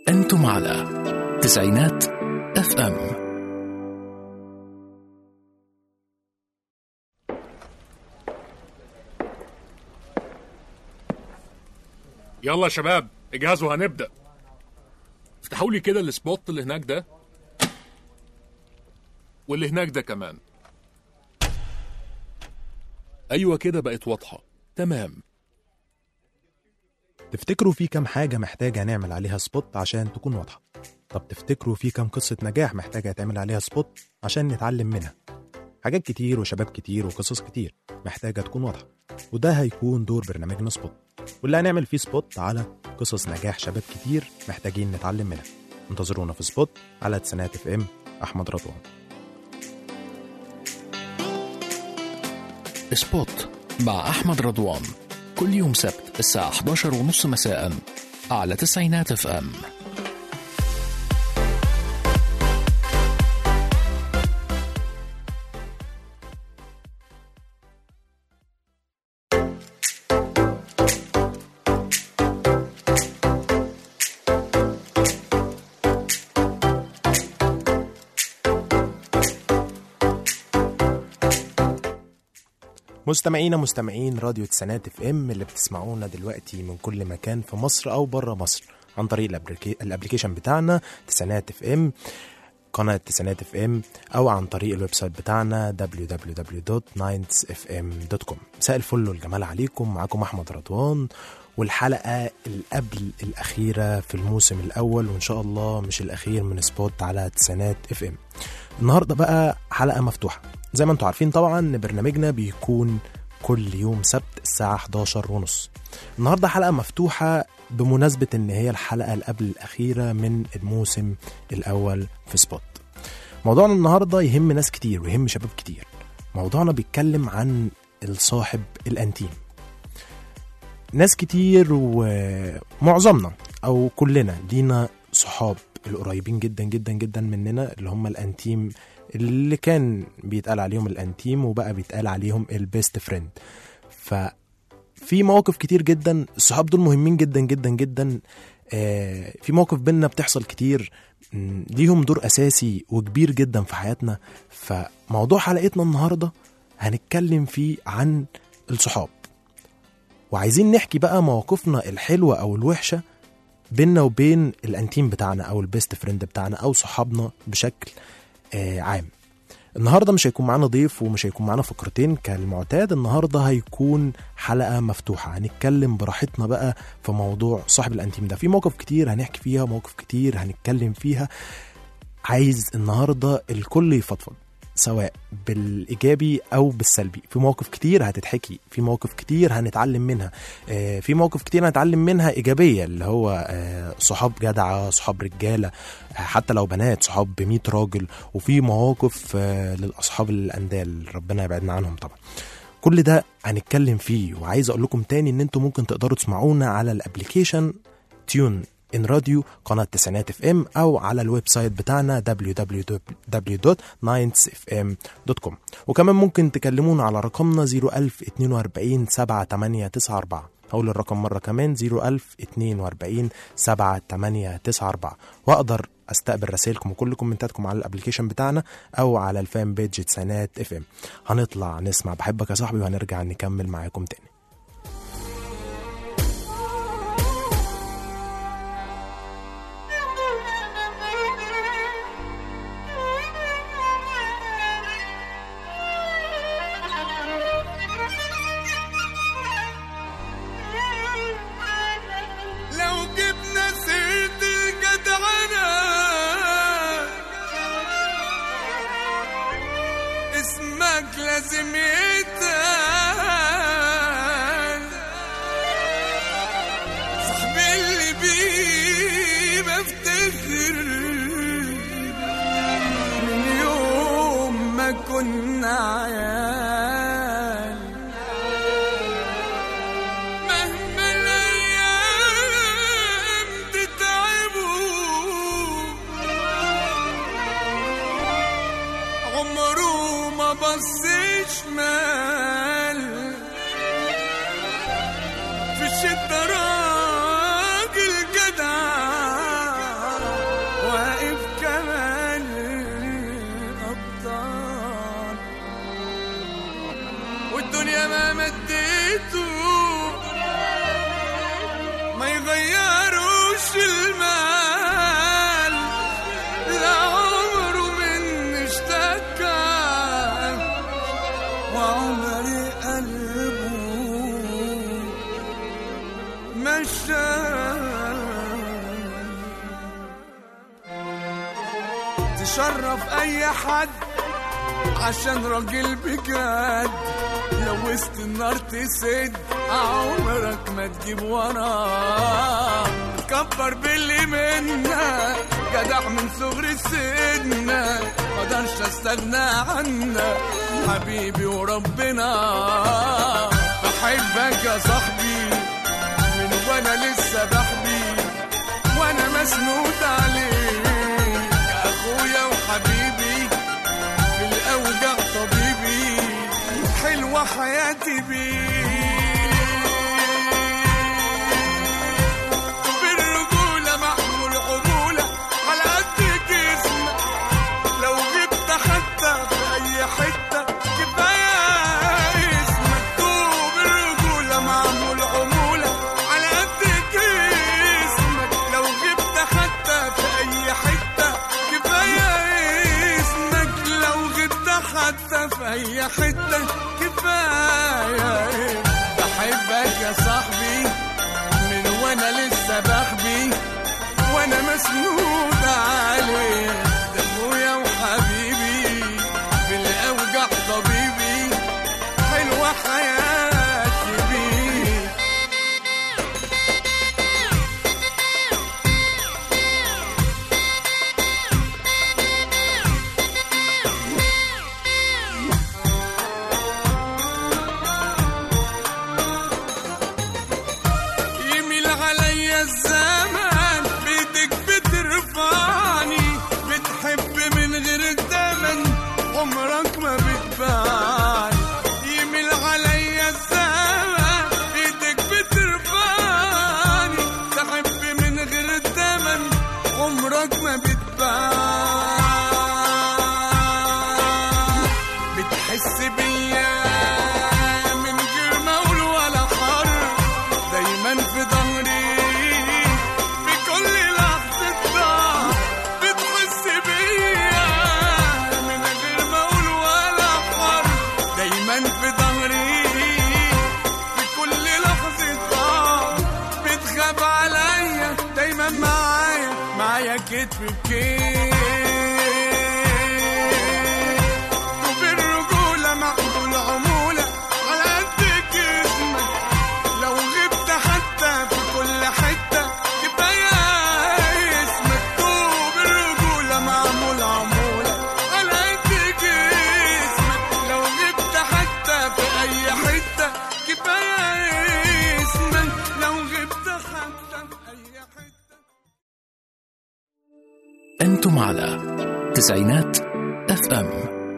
أنتم على تسعينات اف ام يلا يا شباب اجهزوا هنبدأ افتحوا لي كده السبوت اللي هناك ده واللي هناك ده كمان ايوه كده بقت واضحة تمام تفتكروا في كام حاجة محتاجة نعمل عليها سبوت عشان تكون واضحة طب تفتكروا في كام قصة نجاح محتاجة تعمل عليها سبوت عشان نتعلم منها حاجات كتير وشباب كتير وقصص كتير محتاجة تكون واضحة وده هيكون دور برنامجنا سبوت واللي هنعمل فيه سبوت على قصص نجاح شباب كتير محتاجين نتعلم منها انتظرونا في سبوت على تسعينات اف ام احمد رضوان سبوت مع أحمد رضوان كل يوم سبت الساعة 11 ونص مساء على تسعينات اف ام مستمعينا مستمعين راديو تسعينات اف ام اللي بتسمعونا دلوقتي من كل مكان في مصر او بره مصر عن طريق الأبليكي- الابليكيشن بتاعنا تسعينات اف ام قناة تسعينات اف ام او عن طريق الويب سايت بتاعنا www.9fm.com مساء الفل والجمال عليكم معاكم احمد رضوان والحلقة القبل الأخيرة في الموسم الأول وإن شاء الله مش الأخير من سبوت على تسعينات اف ام النهاردة بقى حلقة مفتوحة زي ما انتم عارفين طبعا ان برنامجنا بيكون كل يوم سبت الساعة 11 ونص النهاردة حلقة مفتوحة بمناسبة ان هي الحلقة اللي قبل الأخيرة من الموسم الأول في سبوت موضوعنا النهاردة يهم ناس كتير ويهم شباب كتير موضوعنا بيتكلم عن الصاحب الأنتيم ناس كتير ومعظمنا أو كلنا لينا صحاب القريبين جدا جدا جدا مننا اللي هم الأنتيم اللي كان بيتقال عليهم الأنتيم وبقى بيتقال عليهم البيست فريند ففي مواقف كتير جدا الصحاب دول مهمين جدا جدا جدا آه، في مواقف بينا بتحصل كتير م، ليهم دور أساسي وكبير جدا في حياتنا فموضوع حلقتنا النهاردة هنتكلم فيه عن الصحاب وعايزين نحكي بقى مواقفنا الحلوة أو الوحشة بينا وبين الانتيم بتاعنا او البيست فريند بتاعنا او صحابنا بشكل آه عام النهارده مش هيكون معانا ضيف ومش هيكون معانا فقرتين كالمعتاد النهارده هيكون حلقه مفتوحه هنتكلم براحتنا بقى في موضوع صاحب الانتيم ده في مواقف كتير هنحكي فيها مواقف كتير هنتكلم فيها عايز النهارده الكل يفضفض سواء بالايجابي او بالسلبي في مواقف كتير هتتحكي في مواقف كتير هنتعلم منها آه، في مواقف كتير هنتعلم منها ايجابيه اللي هو آه، صحاب جدعه صحاب رجاله آه، حتى لو بنات صحاب ب 100 راجل وفي مواقف آه، للاصحاب الاندال ربنا يبعدنا عنهم طبعا كل ده هنتكلم فيه وعايز اقول لكم تاني ان انتم ممكن تقدروا تسمعونا على الابليكيشن تيون ان راديو قناة تسعينات اف ام او على الويب سايت بتاعنا www.9fm.com وكمان ممكن تكلمونا على رقمنا 01042 7894 هقول الرقم مرة كمان 01042 7894 واقدر استقبل رسائلكم وكل كومنتاتكم على الابليكيشن بتاعنا او على الفان بيج تسعينات اف ام هنطلع نسمع بحبك يا صاحبي وهنرجع نكمل معاكم تاني لو جبنا سيرة الجدعنة اسمك لازم يتقال صاحبي اللي بيه بفتخر من يوم ما كنا عيال مهما الايام تتعبوا عمره ما بص شمال في الشدة راجل جدع غلطان والدنيا ما مديته ما يغيروش المال لا عمره من اشتكى وعمري قلبه مشى تشرف اي حد عشان راجل بجد لو وسط النار تسد عمرك ما تجيب وراه تكبر باللي منا جدع من صغر سنة مقدرش استغنى عنك حبيبي وربنا بحبك يا صاحبي من وانا لسه بحبي وانا مسنود عليك يا اخويا وحبيبي في الاوجع طبيبي حلوه حياتي بيك بالرجوله معمول عموله على قد جسمك لو جبت حتى في اي حته كفايه اسمك دوب الرجوله معمول عموله على قد جسمك لو جبت حتى في اي حته كفايه اسمك لو جبت حتى في اي حته كفايه بحبك يا صاحبي من وانا لسه بحبي وانا مسنود عليك ده ابويا وحبيبي بالاوجع طبيبي حلوه حياتي بيك يميل عليا الزمان بيدك بترفعني بتحب من غير الدمن عمرك ما بتبان يميل عليا الزمان بيدك بترفعني تحب من غير الدمن عمرك ما بتبان بتحس بيا من غير ما اقول ولا حرف دايما في ظهري في كل لحظة ضعف بتحس بيا من غير ما اقول ولا حرف دايما في ظهري في كل لحظة ضعف بتخاف عليا دايما معايا معايا كتف بكتف وفي الرجولة مقبول عمولة على قد جسمك لو غبت حتى في كل حتة كفاية اسمك طوب الرجولة معمول عمولة على قد جسمك لو غبت حتى في أي حتة كفاية اسمك لو غبت حتى في أي حتة أنتم على تسعينات اف ام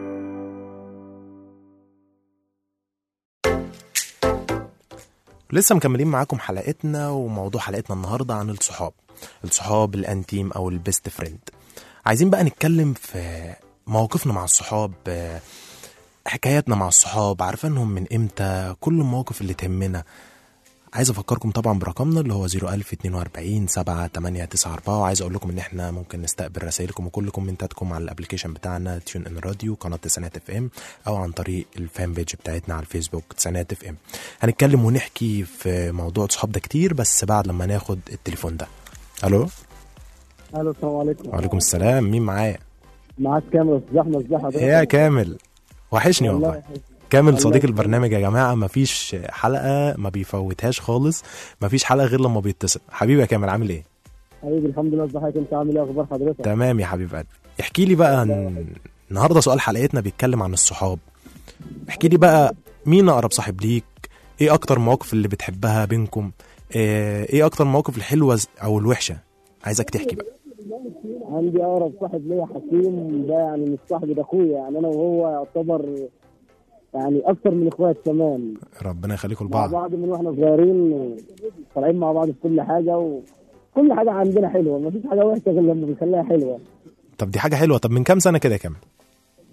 لسه مكملين معاكم حلقتنا وموضوع حلقتنا النهارده عن الصحاب الصحاب الانتيم او البيست فريند عايزين بقى نتكلم في مواقفنا مع الصحاب آه، حكاياتنا مع الصحاب عارفينهم من امتى كل المواقف اللي تهمنا عايز افكركم طبعا برقمنا اللي هو 01042 7894 وعايز اقول لكم ان احنا ممكن نستقبل رسائلكم وكل كومنتاتكم على الابلكيشن بتاعنا تيون ان راديو قناه تسعينات اف ام او عن طريق الفان بيج بتاعتنا على الفيسبوك تسعينات اف ام هنتكلم ونحكي في موضوع صحاب ده كتير بس بعد لما ناخد التليفون ده الو الو السلام عليكم وعليكم السلام مين معايا معاك كامل استاذ احمد ازي حضرتك ايه يا كامل وحشني والله يحفظك. كامل الله صديق يخليك. البرنامج يا جماعه مفيش حلقه ما بيفوتهاش خالص مفيش حلقه غير لما بيتصل حبيبي يا كامل عامل ايه حبيبي الحمد لله ازي حضرتك انت عامل ايه اخبار حضرتك تمام يا حبيب قلبي احكي لي بقى عن النهارده سؤال حلقتنا بيتكلم عن الصحاب احكي لي بقى مين اقرب صاحب ليك ايه اكتر المواقف اللي بتحبها بينكم ايه إيه اكتر المواقف الحلوه ز- او الوحشه عايزك تحكي بقى عندي اقرب صاحب ليا حكيم ده يعني مش صاحبي ده اخويا يعني انا وهو يعتبر يعني اكتر من اخوات كمان ربنا يخليكم مع لبعض بعض من واحنا صغيرين طالعين مع بعض في كل حاجه وكل حاجه عندنا حلوه مفيش حاجه وحشه غير لما بنخليها حلوه طب دي حاجه حلوه طب من كام سنه كده يا كامل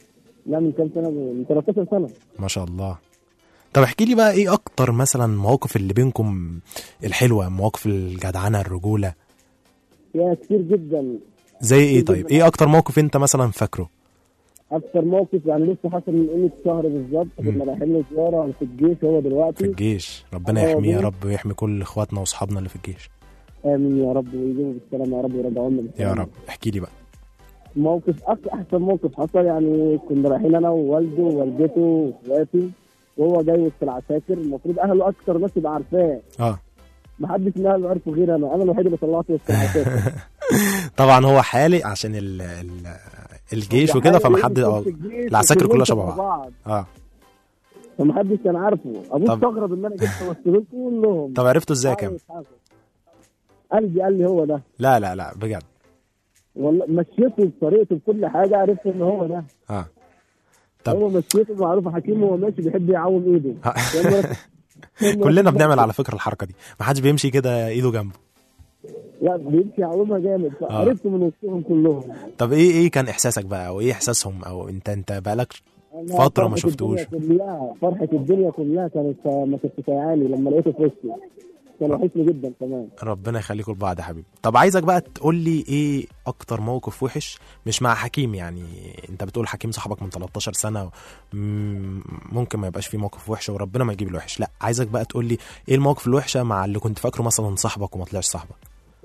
لا من كام سنه من 13 سنه ما شاء الله طب احكي لي بقى ايه اكتر مثلا مواقف اللي بينكم الحلوه مواقف الجدعنه الرجوله فيها كتير جدا زي ايه جداً. طيب ايه اكتر موقف انت مثلا فاكره اكتر موقف يعني لسه حصل من قيمه شهر بالظبط كنا رايحين له زياره في الجيش هو في دلوقتي الجيش ربنا آه، يحميه يا دي- رب ويحمي كل اخواتنا واصحابنا اللي في الجيش امين يا رب ويجيبه بالسلامه يا رب ويرجعوا لنا يا بالسلامة. رب احكي لي بقى موقف أك- احسن موقف حصل يعني كنا رايحين انا ووالده ووالدته واخواتي وهو جاي وسط العساكر المفروض اهله اكتر ناس يبقى عارفاه اه ما حدش من اهله عرفه غير انا انا الوحيد اللي طلعته وسط العساكر طبعا هو حالق عشان ال ال الجيش وكده فما حد اه العساكر كلها شبه بعض. بعض اه فما حدش كان عارفه ابوه طب- استغرب ان انا جبت وسط كلهم طب عرفته ازاي كام قلبي قال لي هو ده لا لا لا بجد والله مشيته بطريقته بكل حاجه عرفت ان هو ده اه طب- هو مشيته معروف حكيم وهو ماشي بيحب يعوم ايده كلنا بنعمل على فكره الحركه دي ما حدش بيمشي كده ايده جنبه لا بيمشي يعومها جامد فعرفته من وسطهم كلهم طب ايه ايه كان احساسك بقى او ايه احساسهم او انت انت بقالك أنا فترة ما فرحة شفتوش. الدنيا كلها فرحة الدنيا كلها كانت ما كنت سايعاني لما لقيته في وشي كان وحشني جدا كمان ربنا يخليكم لبعض يا حبيبي طب عايزك بقى تقول لي ايه اكتر موقف وحش مش مع حكيم يعني انت بتقول حكيم صاحبك من 13 سنه مم، ممكن ما يبقاش فيه موقف وحش وربنا ما يجيب الوحش لا عايزك بقى تقول لي ايه المواقف الوحشه مع اللي كنت فاكره مثلا صاحبك وما طلعش صاحبك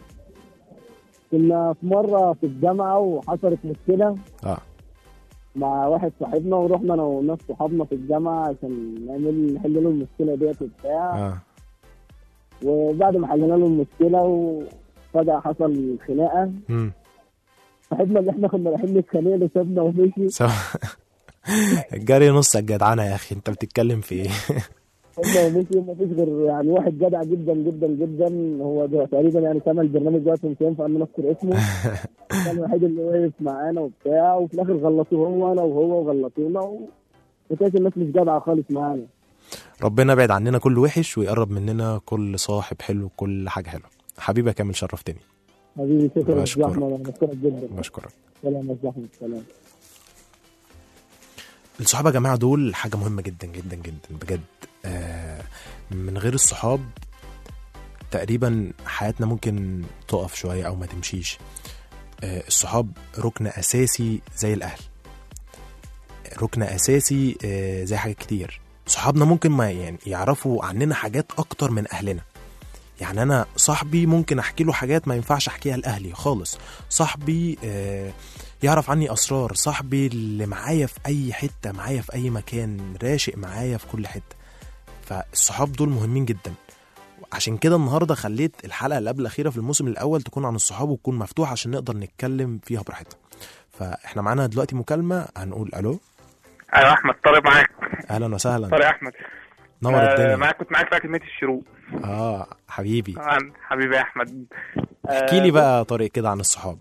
كنا في مرة في الجامعة وحصلت مشكلة اه مع واحد صاحبنا ورحنا انا وناس صحابنا في الجامعة عشان نعمل نحل له المشكلة ديت وبتاع اه وبعد ما حلينا له المشكلة وفجأة حصل خناقة امم صاحبنا اللي احنا كنا رايحين نتخانق له سابنا ومشي سو... الجري نص الجدعنه يا اخي انت بتتكلم في ايه سابنا ومشي ما فيش غير يعني واحد جدع جدا جدا جدا هو ده تقريبا يعني سمع البرنامج دلوقتي مش هينفع ان نذكر اسمه كان الوحيد اللي وقف معانا وبتاع وفي الاخر غلطوه هو انا وهو وغلطونا و... وكانت الناس مش جدعه خالص معانا ربنا يبعد عننا كل وحش ويقرب مننا كل صاحب حلو كل حاجه حلوه حبيبي يا كامل شرفتني حبيبي شكرا يا بشكرك. احمد انا بشكرك جدا بشكرك سلام يا احمد سلام الصحاب يا جماعه دول حاجه مهمه جدا جدا جدا بجد آه من غير الصحاب تقريبا حياتنا ممكن تقف شويه او ما تمشيش آه الصحاب ركن اساسي زي الاهل ركن اساسي آه زي حاجات كتير صحابنا ممكن ما يعني يعرفوا عننا حاجات اكتر من اهلنا يعني انا صاحبي ممكن احكي له حاجات ما ينفعش احكيها لاهلي خالص صاحبي آه يعرف عني اسرار صاحبي اللي معايا في اي حته معايا في اي مكان راشق معايا في كل حته فالصحاب دول مهمين جدا عشان كده النهارده خليت الحلقه اللي قبل الاخيره في الموسم الاول تكون عن الصحاب وتكون مفتوحه عشان نقدر نتكلم فيها براحتنا فاحنا معانا دلوقتي مكالمه هنقول الو ايوه احمد طارق معاك اهلا وسهلا طارق احمد نور آه، الدنيا معاك كنت معاك في اكاديميه الشروق اه حبيبي آه، حبيبي يا احمد احكي لي بقى يا طارق كده عن الصحاب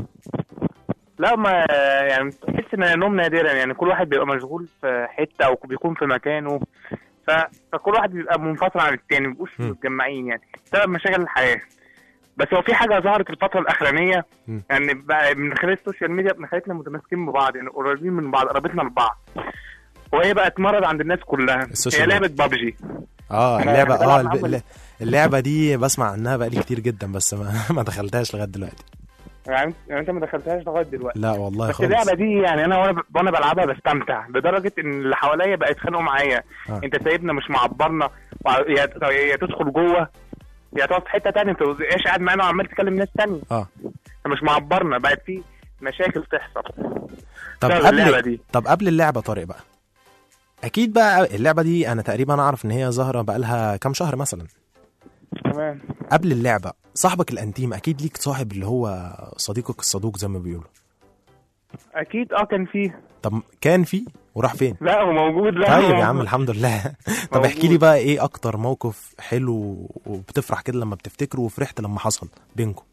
لا ما يعني تحس ان انهم نادرا يعني كل واحد بيبقى مشغول في حته او بيكون في مكانه ف... فكل واحد بيبقى منفصل عن التاني ما بيبقوش م. متجمعين يعني بسبب مشاكل الحياه بس هو في حاجه ظهرت الفتره الاخرانيه م. يعني بقى من خلال السوشيال ميديا ابن خالتنا متماسكين ببعض يعني قريبين من بعض قربتنا لبعض وهي بقت مرض عند الناس كلها السوشيال هي ميديا. لعبه بابجي اه أنا اللعبه بلعب اه معاهم الب- اللعبه دي بسمع عنها بقالي كتير جدا بس ما, ما دخلتهاش لغايه دلوقتي يعني يعني انت ما دخلتهاش لغايه دلوقتي لا والله بس خالص اللعبه دي يعني انا وانا ب- وانا بلعبها بستمتع لدرجه ان اللي حواليا بقى يتخانقوا معايا آه. انت سايبنا مش معبرنا وع- يا يا تدخل جوه يا تقعد في حته تانية انت ايش قاعد معانا وعمال تكلم ناس تانية اه انت مش معبرنا بقت في مشاكل تحصل طب بسبب اللعبة قبل دي. طب قبل اللعبه طارق بقى اكيد بقى اللعبه دي انا تقريبا اعرف ان هي ظاهره بقالها كام شهر مثلا تمام قبل اللعبه صاحبك الانتيم اكيد ليك صاحب اللي هو صديقك الصدوق زي ما بيقولوا اكيد اه كان فيه طب كان في وراح فين لا هو موجود لا هو طيب يا عم موجود. الحمد لله طب احكي لي بقى ايه اكتر موقف حلو وبتفرح كده لما بتفتكره وفرحت لما حصل بينكم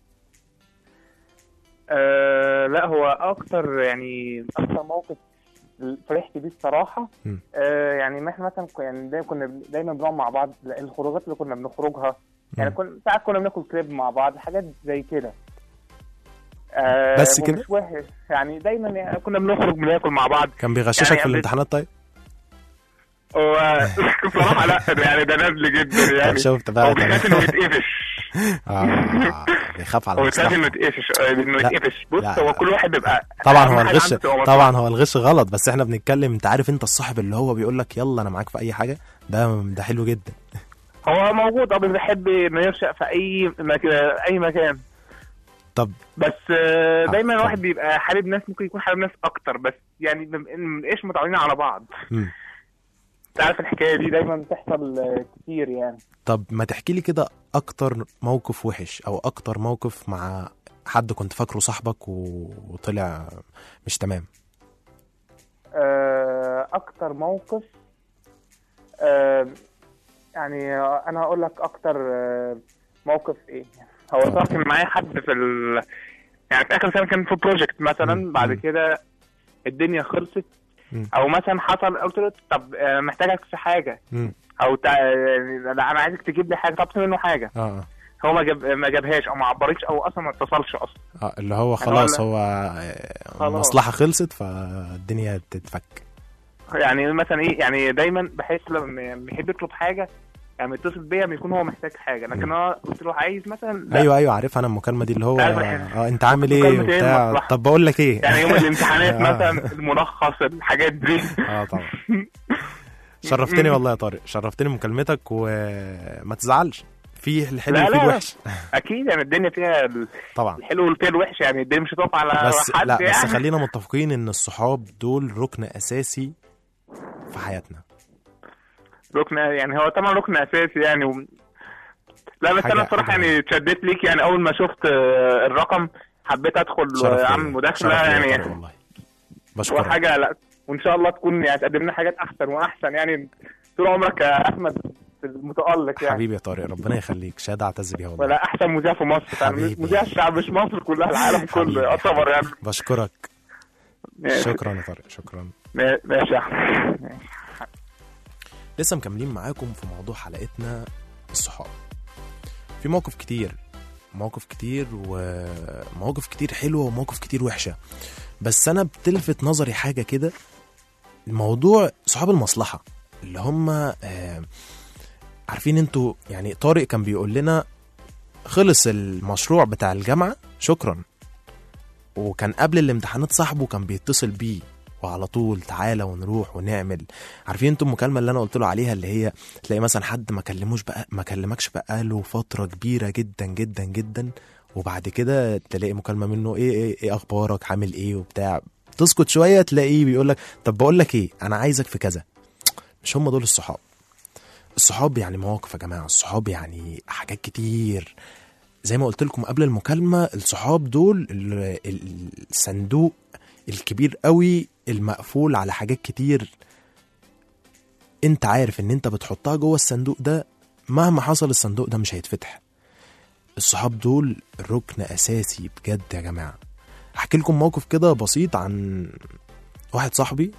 آه لا هو اكتر يعني اكتر موقف فرحت بيه الصراحه م. آه يعني ما احنا مثلا ك- يعني دايما كنا دايما بنقعد مع بعض الخروجات اللي كنا بنخرجها يعني م. كنا ساعات كنا بناكل كريب مع بعض حاجات زي كده آه بس كده؟ ومش وحش يعني دايما يعني كنا بنخرج بناكل مع بعض كان بيغششك يعني في قبل- الامتحانات طيب هو بصراحه لا يعني ده نازل جدا يعني طب شفت بقى هو بيخاف انه تمام. يتقفش آه بيخاف على هو بيخاف انه مصلحته يتقفش آه، انه لا. يتقفش بص لا. هو كل واحد بيبقى طبعا أهم هو حاجة الغش عنده تبقى مصلحة. طبعا هو الغش غلط بس احنا بنتكلم انت عارف انت الصاحب اللي هو بيقول لك يلا انا معاك في اي حاجه ده ده حلو جدا هو موجود اه بس بيحب انه يرشق في اي مكان اي مكان طب بس آه، آه، دايما اتفضل. الواحد بيبقى حابب ناس ممكن يكون حابب ناس اكتر بس يعني ما بنبقاش متعودين على بعض مم. انت عارف الحكايه دي دايما بتحصل آه، كتير يعني طب ما تحكي لي كده اكتر موقف وحش او اكتر موقف مع حد كنت فاكره صاحبك و- وطلع مش تمام آه، اكتر موقف آه، يعني انا هقول لك اكتر آه، موقف ايه هو صار كان معايا حد في ال... يعني في اخر سنه كان في بروجكت مثلا مم. بعد مم. كده الدنيا خلصت مم. او مثلا حصل قلت له طب آه، محتاجك في حاجه مم. او تع... يعني لا، انا عايزك تجيب لي حاجه طلبت منه حاجه اه اه هو ما جاب ما جابهاش او ما عبرتش او اصلا ما اتصلش اصلا اه اللي هو يعني خلاص ولا- هو آه، خلاص. المصلحه خلصت فالدنيا تتفك يعني مثلا ايه يعني دايما بحس لما بيحب يطلب حاجه يعني يتصل بيا لما يكون هو محتاج حاجه لكن مم. انا قلت له عايز مثلا لا. ايوه ايوه عارف انا المكالمه دي اللي هو عارف إحنا- اه انت عامل ايه مكالمة إيه وبتاع المصلحة؟ طب بقول لك ايه يعني يوم الامتحانات آه. مثلا الملخص الحاجات دي اه طبعا شرفتني والله يا طارق شرفتني بمكالمتك وما تزعلش فيه الحلو لا، وفيه لا. الوحش اكيد يعني الدنيا فيها طبعا الحلو والفيها الوحش يعني الدنيا مش هتقف على بس حد لا بس يعني خلينا متفقين ان الصحاب دول ركن اساسي في حياتنا ركن يعني هو طبعا ركن اساسي يعني و... لا بس حاجة- انا بصراحه حاجة يعني اتشدت ليك يعني اول ما شفت آه، الرقم حبيت ادخل شرف واعمل ليا. مداخله شرف ليا يا يعني طارق والله بشكرك وحاجه لا وان شاء الله تكون يعني تقدم لنا حاجات احسن واحسن يعني طول عمرك يا احمد المتالق يعني حبيبي يا طارق ربنا يخليك شهاده اعتز بيها والله ولا احسن مذيع في مصر يعني حبيبي. مذيع الشعب مش مصر كلها العالم حبيبي، كله يعتبر يعني بشكرك ماشي. شكرا يا طارق شكرا ما- ماشي يا احمد ماشي. لسه مكملين معاكم في موضوع حلقتنا الصحاب في موقف كتير مواقف كتير ومواقف كتير حلوة ومواقف كتير وحشة بس أنا بتلفت نظري حاجة كده موضوع صحاب المصلحة اللي هم آه عارفين انتوا يعني طارق كان بيقول لنا خلص المشروع بتاع الجامعة شكرا وكان قبل الامتحانات صاحبه كان بيتصل بيه وعلى طول تعالى ونروح ونعمل عارفين انتوا المكالمه اللي انا قلت له عليها اللي هي تلاقي مثلا حد ما كلموش بقى ما كلمكش بقاله فتره كبيره جدا جدا جدا وبعد كده تلاقي مكالمه منه ايه ايه, إيه اخبارك عامل ايه وبتاع تسكت شويه تلاقيه بيقول لك طب بقول لك ايه انا عايزك في كذا مش هم دول الصحاب الصحاب يعني مواقف يا جماعه الصحاب يعني حاجات كتير زي ما قلت لكم قبل المكالمه الصحاب دول ال- ال- الصندوق الكبير قوي المقفول على حاجات كتير انت عارف ان انت بتحطها جوه الصندوق ده مهما حصل الصندوق ده مش هيتفتح الصحاب دول ركن اساسي بجد يا جماعه احكي لكم موقف كده بسيط عن واحد صاحبي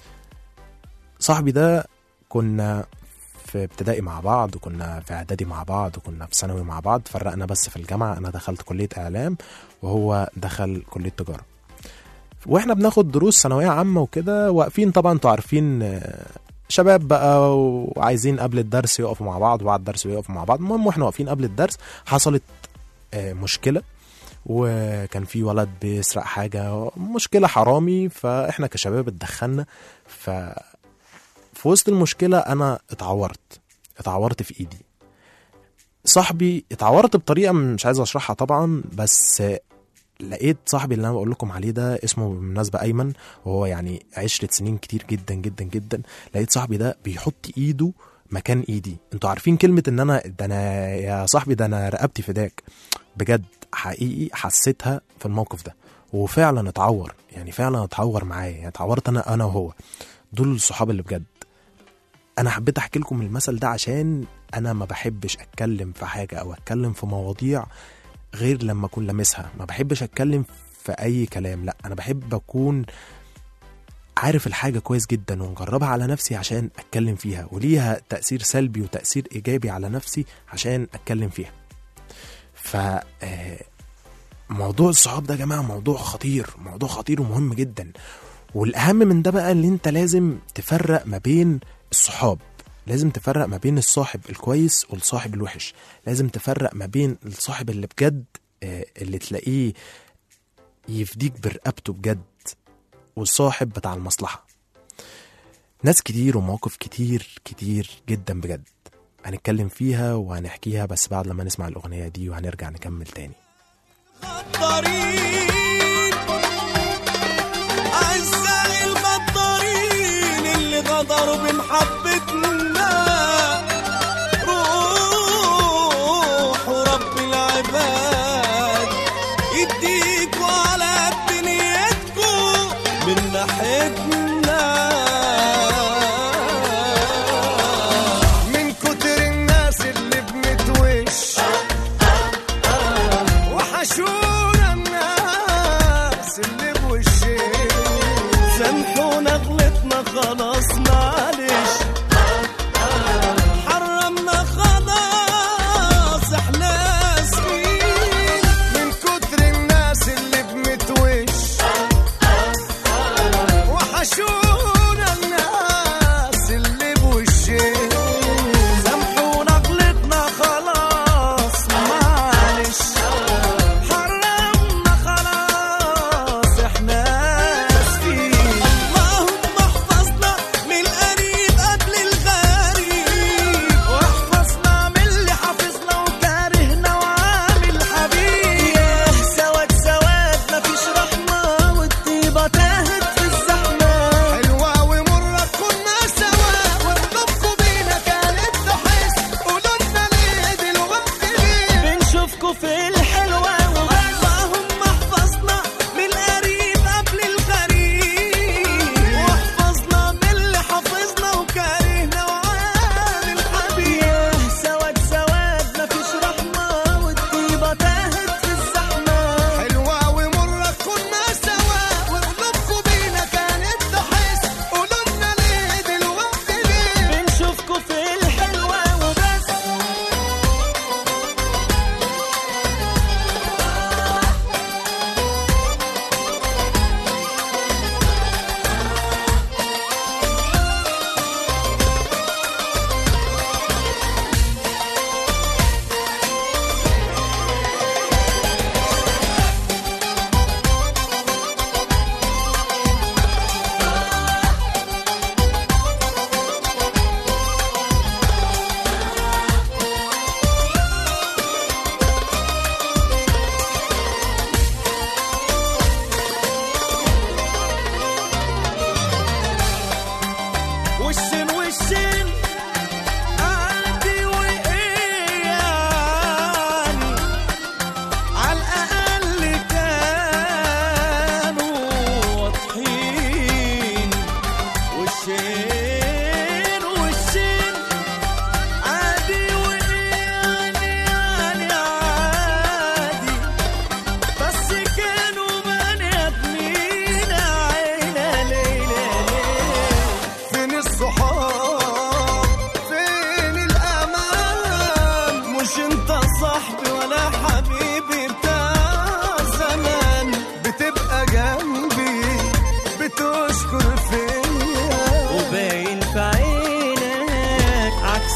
صاحبي ده كنا في ابتدائي مع بعض وكنا في اعدادي مع بعض وكنا في ثانوي مع بعض فرقنا بس في الجامعه انا دخلت كليه اعلام وهو دخل كليه تجاره واحنا بناخد دروس ثانويه عامه وكده واقفين طبعا انتوا عارفين آه، شباب بقى وعايزين قبل الدرس يقفوا مع بعض وبعد الدرس يقفوا مع بعض المهم واحنا واقفين قبل الدرس حصلت آه، مشكله وكان في ولد بيسرق حاجه مشكله حرامي فاحنا كشباب اتدخلنا ف في وسط المشكله انا اتعورت اتعورت في ايدي صاحبي اتعورت بطريقه مش عايز اشرحها طبعا بس لقيت صاحبي اللي انا بقول لكم عليه ده اسمه بالمناسبه ايمن وهو يعني عشرة سنين كتير جدا جدا جدا لقيت صاحبي ده بيحط ايده مكان ايدي انتوا عارفين كلمه ان انا ده انا يا صاحبي ده انا رقبتي فداك بجد حقيقي حسيتها في الموقف ده وفعلا اتعور يعني فعلا اتعور معايا يعني اتعورت انا انا وهو دول الصحاب اللي بجد انا حبيت احكي لكم المثل ده عشان انا ما بحبش اتكلم في حاجه او اتكلم في مواضيع غير لما اكون لامسها ما بحبش اتكلم في اي كلام لا انا بحب اكون عارف الحاجة كويس جدا ومجربها على نفسي عشان اتكلم فيها وليها تأثير سلبي وتأثير ايجابي على نفسي عشان اتكلم فيها ف آه، موضوع الصحاب ده يا جماعه موضوع خطير موضوع خطير ومهم جدا والاهم من ده بقى اللي انت لازم تفرق ما بين الصحاب لازم تفرق ما بين الصاحب الكويس والصاحب الوحش لازم تفرق ما بين الصاحب اللي بجد آه، اللي تلاقيه يفديك برقبته بجد والصاحب بتاع المصلحة ناس كتير ومواقف كتير كتير جدا بجد هنتكلم فيها وهنحكيها بس بعد لما نسمع الأغنية دي وهنرجع نكمل تاني غدارين أعزائي الغدارين اللي غدروا بمحبتنا روحوا رب العباد يديكوا على دنيتكوا من ناحيتنا من كتر الناس اللي بنتوش وحشونا الناس اللي بوشين سامحونا غلطنا خلاص معلش حرمنا خلاص احنا اسفين من كتر الناس اللي بنتوش وحشونا الناس اللي بوشين سامحونا غلطنا خلاص معلش حرمنا خلاص احنا اسفين اللهم احفظنا من القريب قبل الغريب واحفظنا من اللي حافظنا وكارهنا وعامل حبيب ياه سواد سواد مفيش رحمة والطيبة تاهت في الزحمة حلوة ومرة كنا سوا وقلوبكم بينا كانت تحس قولوا لنا ليه دلوقتي ليه بنشوفكوا في الحلوة اللهم احفظنا من القريب قبل الغريب واحفظنا من اللي حافظنا وكارهنا وعامل حبيب ياه سواد سواد مفيش رحمة والطيبة تاهت في الزحمة حلوة ومرة كنا سوا وقلوبكم بينا كانت تحس قولوا لنا ليه دلوقتي ليه بنشوفكوا في الحلوة وبس والسن والسن عادي وإيه يعني على الأقل كانوا واضحين والسن والسن عادي وإيه يعني يعني عادي بس كانوا بني آدمين عينا ليلة فين الصحاب فين الأمان مش انت صاحبي ولا حبيبي بتاع زمان بتبقى جنبي بتشكر فيا وباين في عينك عكس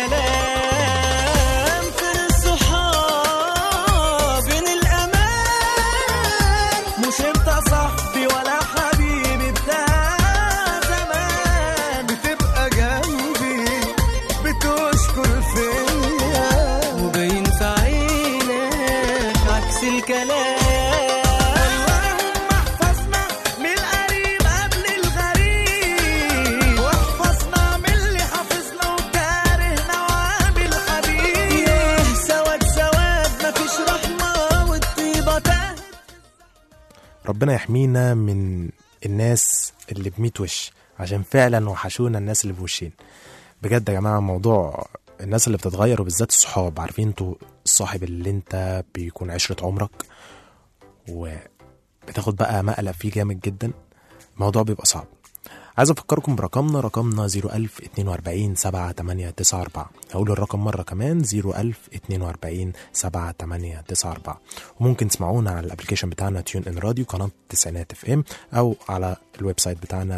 الكلام فين الصحاب فين الأمان مش انت صاحبي ولا حبيبي بتاع زمان بتبقى جنبي بتشكر فيا وباين في عينك عكس الكلام اللهم احفظنا من القريب قبل الغريب واحفظنا من اللي حافظنا وكارهنا وعامل حبيب ياه سواد سواد مفيش رحمة والطيبة تاهت ربنا يحمينا من الناس اللي بميت وش عشان فعلا وحشونا الناس اللي بوشين بجد يا جماعه موضوع الناس اللي بتتغير وبالذات الصحاب عارفين انتوا الصاحب اللي انت بيكون عشرة عمرك وبتاخد بقى مقلب فيه جامد جدا الموضوع بيبقى صعب عايز افكركم برقمنا رقمنا 01042 7894 هقول الرقم مرة كمان 01042 7894 وممكن تسمعونا على الابلكيشن بتاعنا تيون ان راديو قناة تسعينات اف ام او على الويب سايت بتاعنا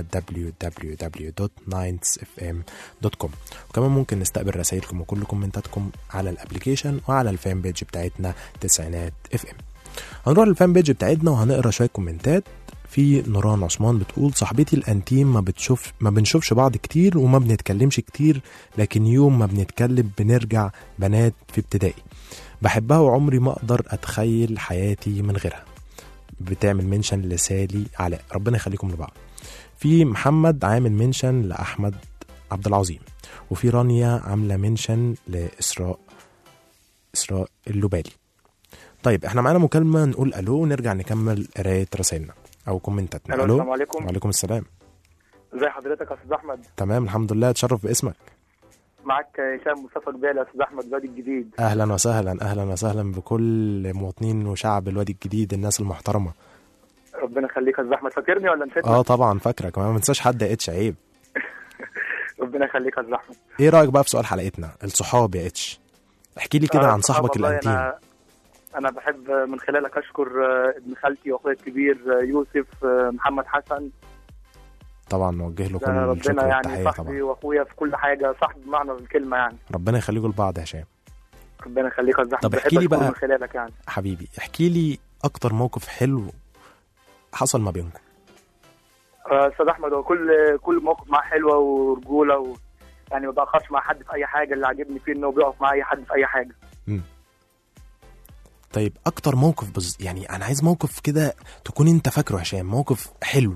www.9fm.com وكمان ممكن نستقبل رسائلكم وكل كومنتاتكم على الابلكيشن وعلى الفان بيج بتاعتنا تسعينات اف ام هنروح للفان بيج بتاعتنا وهنقرا شويه كومنتات في نوران عثمان بتقول صاحبتي الانتيم ما بتشوف ما بنشوفش بعض كتير وما بنتكلمش كتير لكن يوم ما بنتكلم بنرجع بنات في ابتدائي بحبها وعمري ما اقدر اتخيل حياتي من غيرها بتعمل منشن لسالي علاء ربنا يخليكم لبعض في محمد عامل منشن لاحمد عبد العظيم وفي رانيا عامله منشن لاسراء اسراء اللوبالي طيب احنا معانا مكالمه نقول الو ونرجع نكمل قرايه رسائلنا او كومنتاتنا الو السلام عليكم وعليكم السلام ازي حضرتك يا استاذ احمد تمام الحمد لله اتشرف باسمك معاك هشام مصطفى جبال يا استاذ احمد الوادي الجديد اهلا وسهلا اهلا وسهلا بكل مواطنين وشعب الوادي الجديد الناس المحترمه ربنا يخليك يا استاذ احمد فاكرني ولا نسيتني اه طبعا فاكرك ما تنساش حد يا اتش عيب ربنا يخليك يا استاذ احمد ايه رايك بقى في سؤال حلقتنا الصحاب يا اتش احكي لي كده آه، عن صاحبك والله الانتيم انا انا بحب من خلالك اشكر آه، ابن خالتي واخويا الكبير آه، يوسف آه، محمد حسن طبعا نوجه له ده كل الشكر ربنا يعني والتحيه صاحبي طبعا واخويا في كل حاجه صاحب بمعنى الكلمه يعني ربنا يخليكم لبعض يا هشام ربنا يخليك يا استاذ احمد طب احكي بحب لي أشكره بقى. من خلالك يعني حبيبي احكي لي اكتر موقف حلو حصل ما بينكم آه، استاذ احمد هو كل كل موقف معاه حلوه ورجوله و... يعني ما بأخرش مع حد في اي حاجه اللي عاجبني فيه انه بيقف مع اي حد في اي حاجه طيب اكتر موقف بز... يعني انا عايز موقف كده تكون انت فاكره يا هشام موقف حلو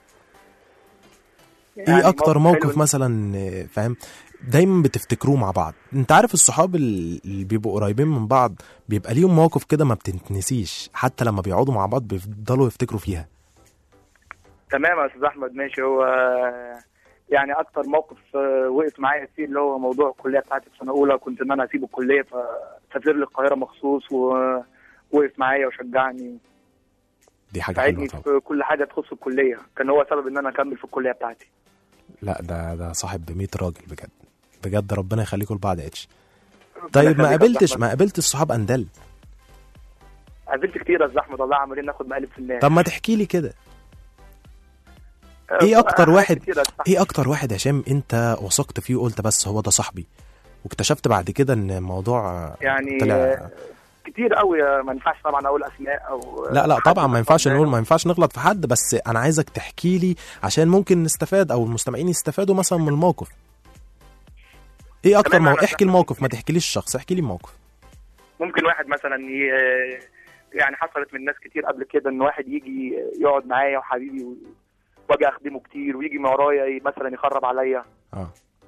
يعني ايه اكتر موقف حلو مثلا آه، فاهم دايما بتفتكروه مع بعض انت عارف الصحاب ال- اللي بيبقوا قريبين من بعض بيبقى ليهم مواقف كده ما بتتنسيش حتى لما بيقعدوا مع بعض بيفضلوا يفتكروا فيها تمام يا استاذ احمد ماشي هو يعني اكتر موقف آه، وقف معايا فيه اللي هو موضوع الكليه بتاعتي في سنه اولى كنت ان انا اسيب الكليه فسافر لي القاهره مخصوص ووقف معايا وشجعني دي حاجه حلوه ساعدني طبعا في كل حاجه تخص الكليه كان هو سبب ان انا اكمل في الكليه بتاعتي لا ده ده صاحب ب 100 راجل بجد بجد ربنا يخليكم لبعض يا اتش ربنا طيب ما يخليك يا قابلتش أستاذ ما أحمد. قابلت الصحاب اندل قابلت كتير يا استاذ احمد والله عمالين ناخد مقالب في الناس طب ما تحكي لي كده آه، ايه اكتر حاجات واحد كتير يا أستاذ أحمد. ايه اكتر واحد يا هشام انت وثقت فيه وقلت بس هو ده صاحبي واكتشفت بعد كده ان الموضوع يعني طلع آه، كتير قوي آه، ما ينفعش طبعا اقول اسماء او لا لا حد طبعا ما ينفعش مثلاً نقول ما ينفعش نغلط في حد بس انا عايزك تحكي لي عشان ممكن نستفاد او المستمعين يستفادوا مثلا من الموقف ايه اكتر تمام، مو... أنا احكي الموقف ما تحكيليش الشخص احكي لي الموقف ممكن واحد مثلا ي... يعني حصلت من ناس كتير قبل كده ان واحد يجي يقعد معايا وحبيبي و- واجي اخدمه كتير ويجي من ورايا ي- مثلا يخرب عليا اه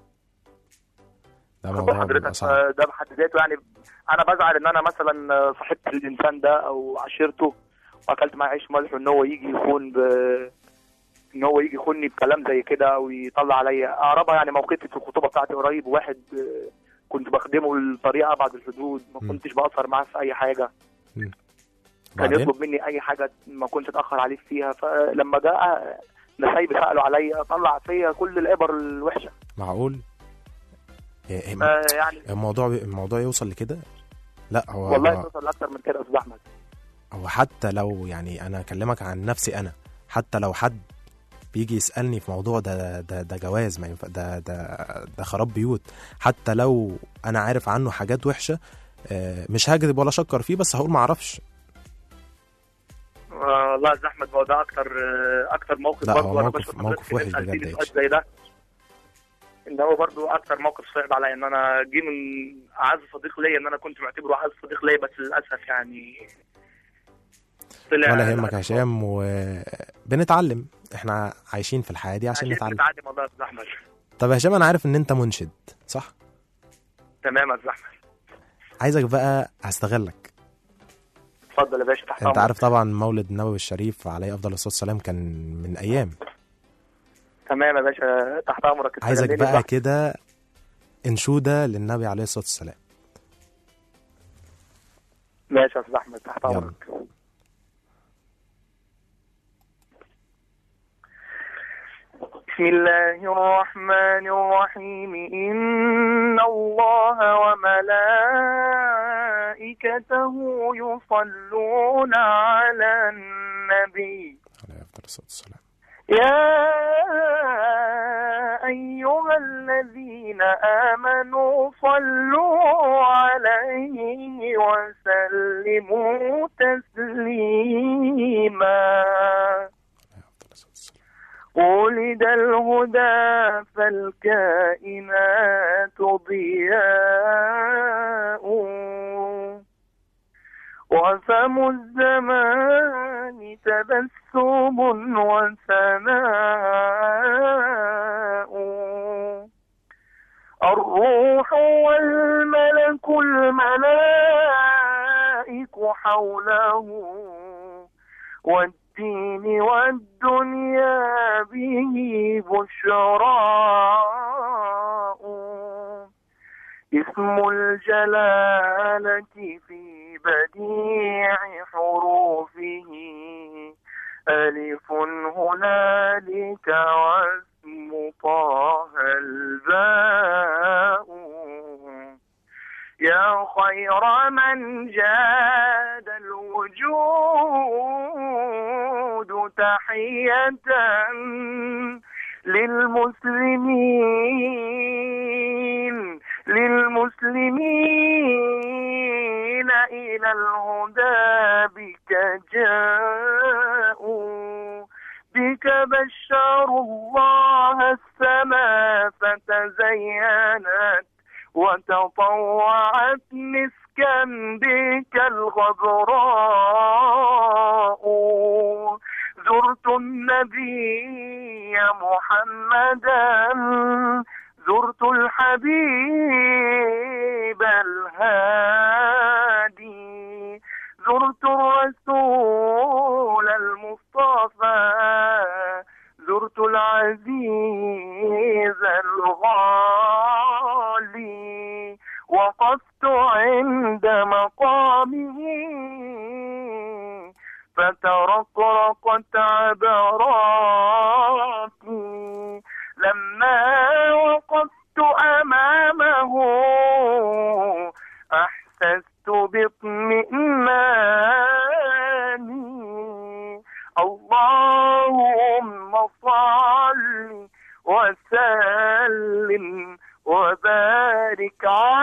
ده خد موضوع بيبقى حضرتك صعب آه، ده بحد ذاته يعني انا بزعل ان انا مثلا آه، صاحبت الانسان ده او عشرته واكلت معاه عيش ملح وان هو يجي يخون ب ان هو يجي يخوني بكلام زي كده او يطلع عليا اقربها يعني موقفي في الخطوبه بتاعتي قريب واحد آه، كنت بخدمه لطريقه ابعد الحدود ما م. كنتش بأثر معاه في اي حاجه كان بعدين يطلب مني اي حاجه ما كنت اتاخر عليه فيها فلما جاء نسايبي سالوا عليا طلع فيا كل الابر الوحشه معقول إيه- إيه- آه، يعني الموضوع الموضوع يوصل لكده لا هو والله هو, توصل اكتر من كده يا استاذ احمد هو حتى لو يعني انا اكلمك عن نفسي انا حتى لو حد بيجي يسالني في موضوع ده ده ده جواز ما ينفع ده ده ده خراب بيوت حتى لو انا عارف عنه حاجات وحشه آه، مش هكذب ولا اشكر فيه بس هقول ما اعرفش آه، والله يا استاذ احمد هو ده اكتر آه، اكتر موقف لا، برضه هو أنا موقف- بشكر موقف حضرتك وحش إنك بجد سألتني يا سؤال إتش. زي ده ان هو برضه اكتر موقف صعب عليا ان انا جه من اعز صديق ليا ان انا كنت معتبره اعز صديق ليا بس للاسف يعني طلع ولا يهمك يا هشام وبنتعلم احنا عايشين في الحياه دي عشان عشان نتعلم نتعلم والله يا استاذ احمد طب يا هشام انا عارف ان انت منشد صح تمام يا استاذ احمد عايزك بقى هستغلك اتفضل يا باشا تحت انت أمرك. عارف طبعا مولد النبوي الشريف عليه افضل الصلاه والسلام كان من ايام تمام يا باشا تحت امرك عايزك استغلني بقى براحتك. كده انشوده للنبي عليه الصلاه والسلام ماشي يا استاذ احمد تحت يلا. امرك بسم الله الرحمن الرحيم إن الله وملائكته يصلون على النبي عليه افضل الصلاه والسلام يا أيها الذين آمنوا صلوا عليه وسلموا تسليما عليه افضل الصلاه والسلام ولد الهدى فالكائنات ضياء وفم الزمان تبسم وثناء الروح والملك الملائك حوله والدين والدنيا به بشراء اسم الجلالة في بديع حروفه ألف هنالك واسم طه الباء يا خير من جاد الوجود تحية للمسلمين للمسلمين إلى الهدى بك جاءوا بك بشروا الله السماء فتزينت وتطوعت مسكا بك الغبراء زرت النبي محمدا زرت الحبيب الهادي زرت الرسول المصطفى زرت العزيز الغالي وقفت عند مقامه فترقرقت عبراتي لما وقفت أمامه أحسست باطمئناني اللهم صل وسلم وبارك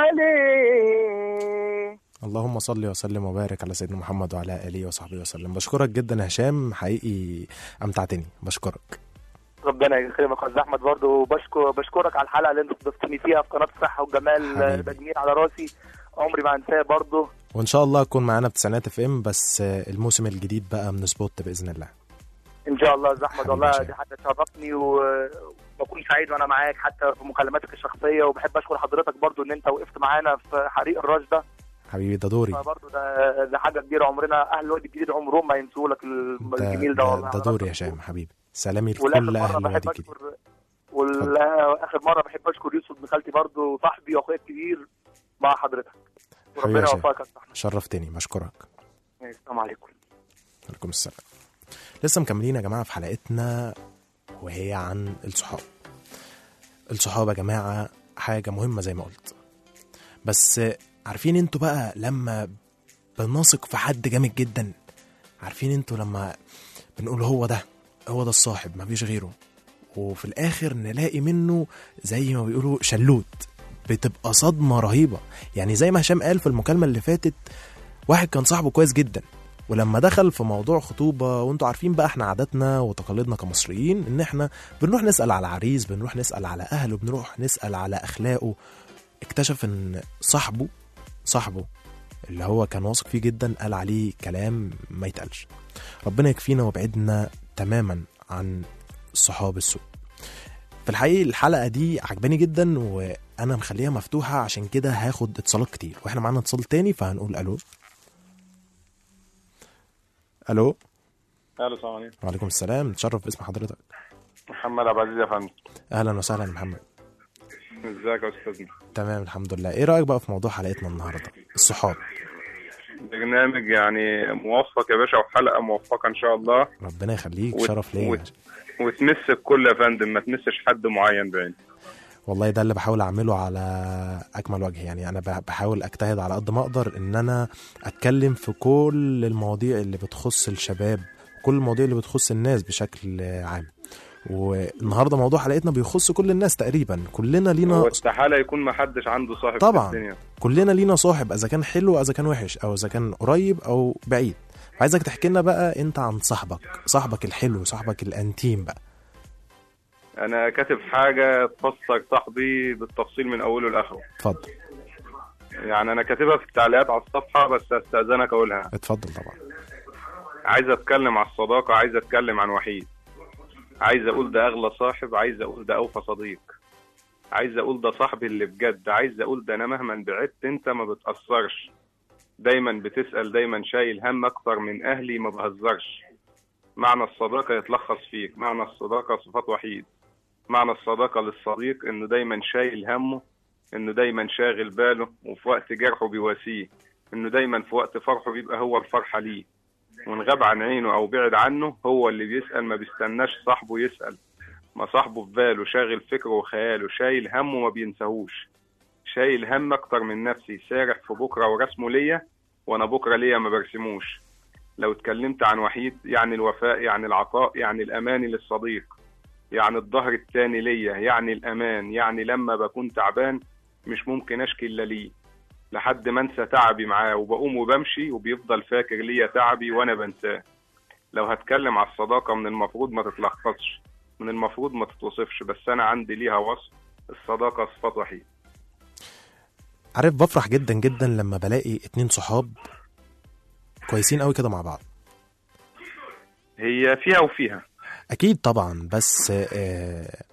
عليه اللهم صل وسلم وبارك على سيدنا محمد وعلى اله وصحبه وسلم بشكرك جدا يا هشام حقيقي امتعتني بشكرك ربنا يكرمك يا استاذ احمد برضه وبشكر بشكرك على الحلقه اللي انت استضفتني فيها في قناه الصحه والجمال حبيبي. تجميل على راسي عمري ما انساه برضه وان شاء الله تكون معانا في تسعينات اف ام بس الموسم الجديد بقى من سبوت باذن الله ان شاء الله يا استاذ احمد حبيبي والله يا شيخ. دي حاجه تشرفني وبكون سعيد وانا معاك حتى في مكالماتك الشخصيه وبحب اشكر حضرتك برضه ان انت وقفت معانا في حريق الراش ده حبيبي ده دوري فبرضه ده ده حاجه كبيره عمرنا اهل الوادي الجديد عمرهم ما ينسوا لك ده, الجميل ده ده, والله ده دوري يا هشام حبيبي سلامي والاخر لكل مره اهل الوادي بحب الجديد اشكر والاخر مره بحب اشكر يوسف ابن خالتي برضه صاحبي واخويا الكبير مع حضرتك حبيبي وربنا يا شيخ. يوفقك يا استاذ احمد شرفتني بشكرك السلام عليكم عليكم السلام لسه مكملين يا جماعه في حلقتنا وهي عن الصحاب الصحاب يا جماعه حاجه مهمه زي ما قلت بس عارفين انتوا بقى لما بنثق في حد جامد جدا عارفين انتوا لما بنقول هو ده هو ده الصاحب مفيش غيره وفي الاخر نلاقي منه زي ما بيقولوا شلوت بتبقى صدمه رهيبه يعني زي ما هشام قال في المكالمه اللي فاتت واحد كان صاحبه كويس جدا ولما دخل في موضوع خطوبه وانتوا عارفين بقى احنا عاداتنا وتقاليدنا كمصريين ان احنا بنروح نسال على عريس بنروح نسال على اهله بنروح نسال على اخلاقه اكتشف ان صاحبه صاحبه اللي هو كان واثق فيه جدا قال عليه كلام ما يتقالش ربنا يكفينا ويبعدنا تماما عن الصحاب السوء في الحقيقة الحلقة دي عجباني جدا وأنا مخليها مفتوحة عشان كده هاخد اتصالات كتير واحنا معانا اتصال تاني فهنقول ألو ألو الو السلام عليكم وعليكم السلام نتشرف باسم حضرتك محمد عبد العزيز يا فندم أهلا وسهلا يا محمد ازيك يا استاذنا تمام الحمد لله ايه رأيك بقى في موضوع حلقتنا النهاردة الصحاب برنامج يعني موفق يا باشا وحلقه موفقه ان شاء الله ربنا يخليك وت- شرف ليا وت- وتمس الكل يا فندم ما تمسش حد معين بعينه والله ده اللي بحاول اعمله على اكمل وجه يعني انا بح- بحاول اجتهد على قد ما اقدر ان انا اتكلم في كل المواضيع اللي بتخص الشباب كل المواضيع اللي بتخص الناس بشكل عام والنهارده موضوع حلقتنا بيخص كل الناس تقريبا كلنا لينا هو استحاله يكون ما حدش عنده صاحب طبعاً. في الدنيا كلنا لينا صاحب اذا كان حلو اذا كان وحش او اذا كان قريب او بعيد عايزك تحكي لنا بقى انت عن صاحبك صاحبك الحلو صاحبك الانتيم بقى انا كاتب حاجه تفسر صاحبي بالتفصيل من اوله لاخره اتفضل يعني انا كاتبها في التعليقات على الصفحه بس استاذنك اقولها اتفضل طبعا عايز اتكلم على الصداقه عايز اتكلم عن وحيد عايز اقول ده اغلى صاحب عايز اقول ده اوفى صديق عايز اقول ده صاحبي اللي بجد عايز اقول ده انا مهما بعدت انت ما بتاثرش دايما بتسال دايما شايل هم اكتر من اهلي ما بهزرش معنى الصداقه يتلخص فيك معنى الصداقه صفات وحيد معنى الصداقه للصديق انه دايما شايل همه انه دايما شاغل باله وفي وقت جرحه بيواسيه انه دايما في وقت فرحه بيبقى هو الفرحه ليه وان غاب عن عينه او بعد عنه هو اللي بيسأل ما بيستناش صاحبه يسأل ما صاحبه في باله شاغل فكره وخياله شايل همه ما بينساهوش شايل هم اكتر من نفسي سارح في بكره ورسمه ليا وانا بكره ليا ما برسموش لو اتكلمت عن وحيد يعني الوفاء يعني العطاء يعني الامان للصديق يعني الظهر التاني ليا يعني الامان يعني لما بكون تعبان مش ممكن اشكي الا ليه لحد ما انسى تعبي معاه وبقوم وبمشي وبيفضل فاكر ليا تعبي وانا بنساه لو هتكلم على الصداقة من المفروض ما تتلخصش من المفروض ما تتوصفش بس انا عندي ليها وصف الصداقة صفات وحيد عارف بفرح جدا جدا لما بلاقي اتنين صحاب كويسين قوي كده مع بعض هي فيها وفيها اكيد طبعا بس آه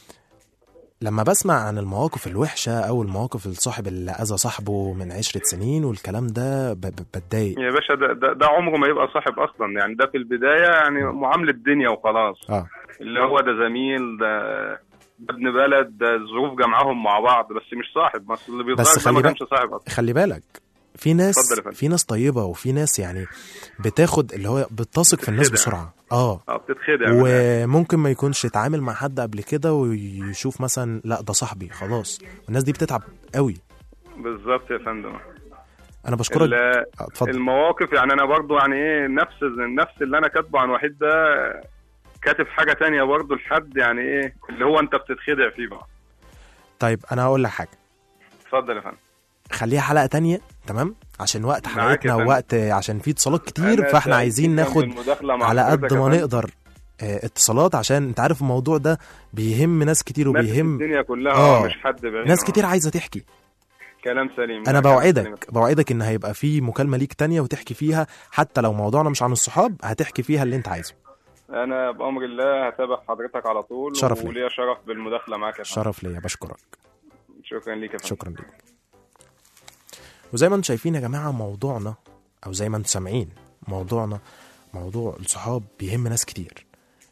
لما بسمع عن المواقف الوحشه او المواقف الصاحب اللي اذى صاحبه من عشرة سنين والكلام ده ب- ب- بتضايق يا باشا ده, ده, ده عمره ما يبقى صاحب اصلا يعني ده في البداية يعني معاملة دنيا وخلاص اه اللي هو ده زميل ده ده ابن بلد ده الظروف جمعهم مع بعض بس مش صاحب بس اللي بيظهر بس ده خلي ما بالك- كانش صاحب اصلا خلي بالك في ناس اتفضل يا فندم. في ناس طيبه وفي ناس يعني بتاخد اللي هو بتثق في الناس بتتخدع. بسرعه اه اه بتتخدع من الآخر. وممكن ما يكونش اتعامل مع حد قبل كده ويشوف مثلا لا ده صاحبي خلاص والناس دي بتتعب قوي بالظبط يا فندم انا بشكرك ال- آه، اتفضل المواقف يعني انا برضو يعني ايه نفس نفس اللي انا كاتبه عن وحيد ده كاتب حاجه تانية برضو لحد يعني ايه اللي هو انت بتتخدع فيه بقى طيب انا هقول لك حاجه اتفضل يا فندم خليها حلقه تانية تمام عشان وقت معاك يا حلقتنا فندم. ووقت عشان في اتصالات كتير أنا فاحنا سعيد عايزين جداً ناخد بالمداخلة مع على قد حضرتك يا ما فندم. نقدر آه، اتصالات عشان انت عارف الموضوع ده بيهم ناس كتير ناس في وبيهم الدنيا كلها آه. مش حد بعينه ناس كتير عايزه تحكي كلام سليم انا كلام سليم. بوعدك بوعدك ان هيبقى في مكالمه ليك تانية وتحكي فيها حتى لو موضوعنا مش عن الصحاب هتحكي فيها اللي انت عايزه انا بامر الله هتابع حضرتك على طول شرف لي. وليا شرف بالمداخله معاك يا فندم شرف ليا بشكرك شكرا ليك يا فندم شكرا ليك وزي ما انتم شايفين يا جماعه موضوعنا او زي ما انتم سامعين موضوعنا موضوع الصحاب بيهم ناس كتير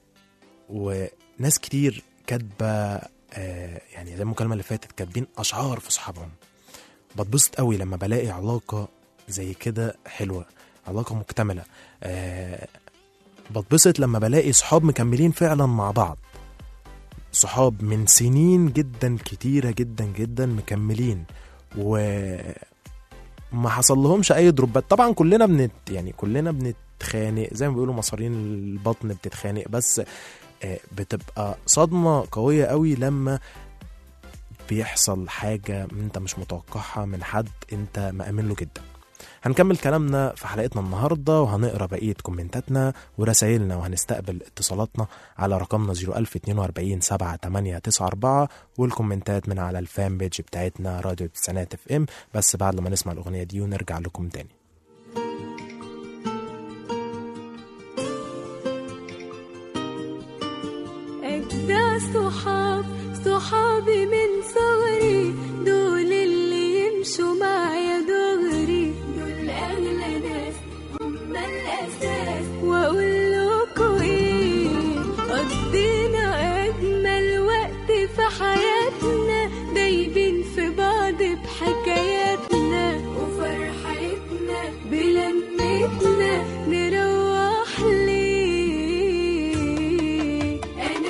وناس كتير كاتبه آه يعني زي المكالمه اللي فاتت كاتبين اشعار في صحابهم بتبسط قوي لما بلاقي علاقه زي كده حلوه علاقه مكتمله آه بتبسط لما بلاقي صحاب مكملين فعلا مع بعض صحاب من سنين جدا كتيرة جدا جدا مكملين و ما حصل لهمش اي دروبات طبعا كلنا بنت يعني كلنا بنتخانق زي ما بيقولوا مصارين البطن بتتخانق بس آه، بتبقى صدمة قوية قوي لما بيحصل حاجة انت مش متوقعها من حد انت مأمن له جدا هنكمل كلامنا في حلقتنا النهاردة وهنقرا بقية كومنتاتنا ورسائلنا وهنستقبل اتصالاتنا على رقمنا 01042 7894 والكومنتات من على الفان بيج بتاعتنا راديو تسعينات اف ام بس بعد لما نسمع الأغنية دي ونرجع لكم تاني أجدع صحاب صحابي من صغري دول اللي يمشوا معايا دغري دول أغلى ناس هم الأساس وأقول لكم إيه قضينا أجمل وقت في حياتنا دايبين في بعض بحكاياتنا وفرحتنا بلمتنا نروح ليه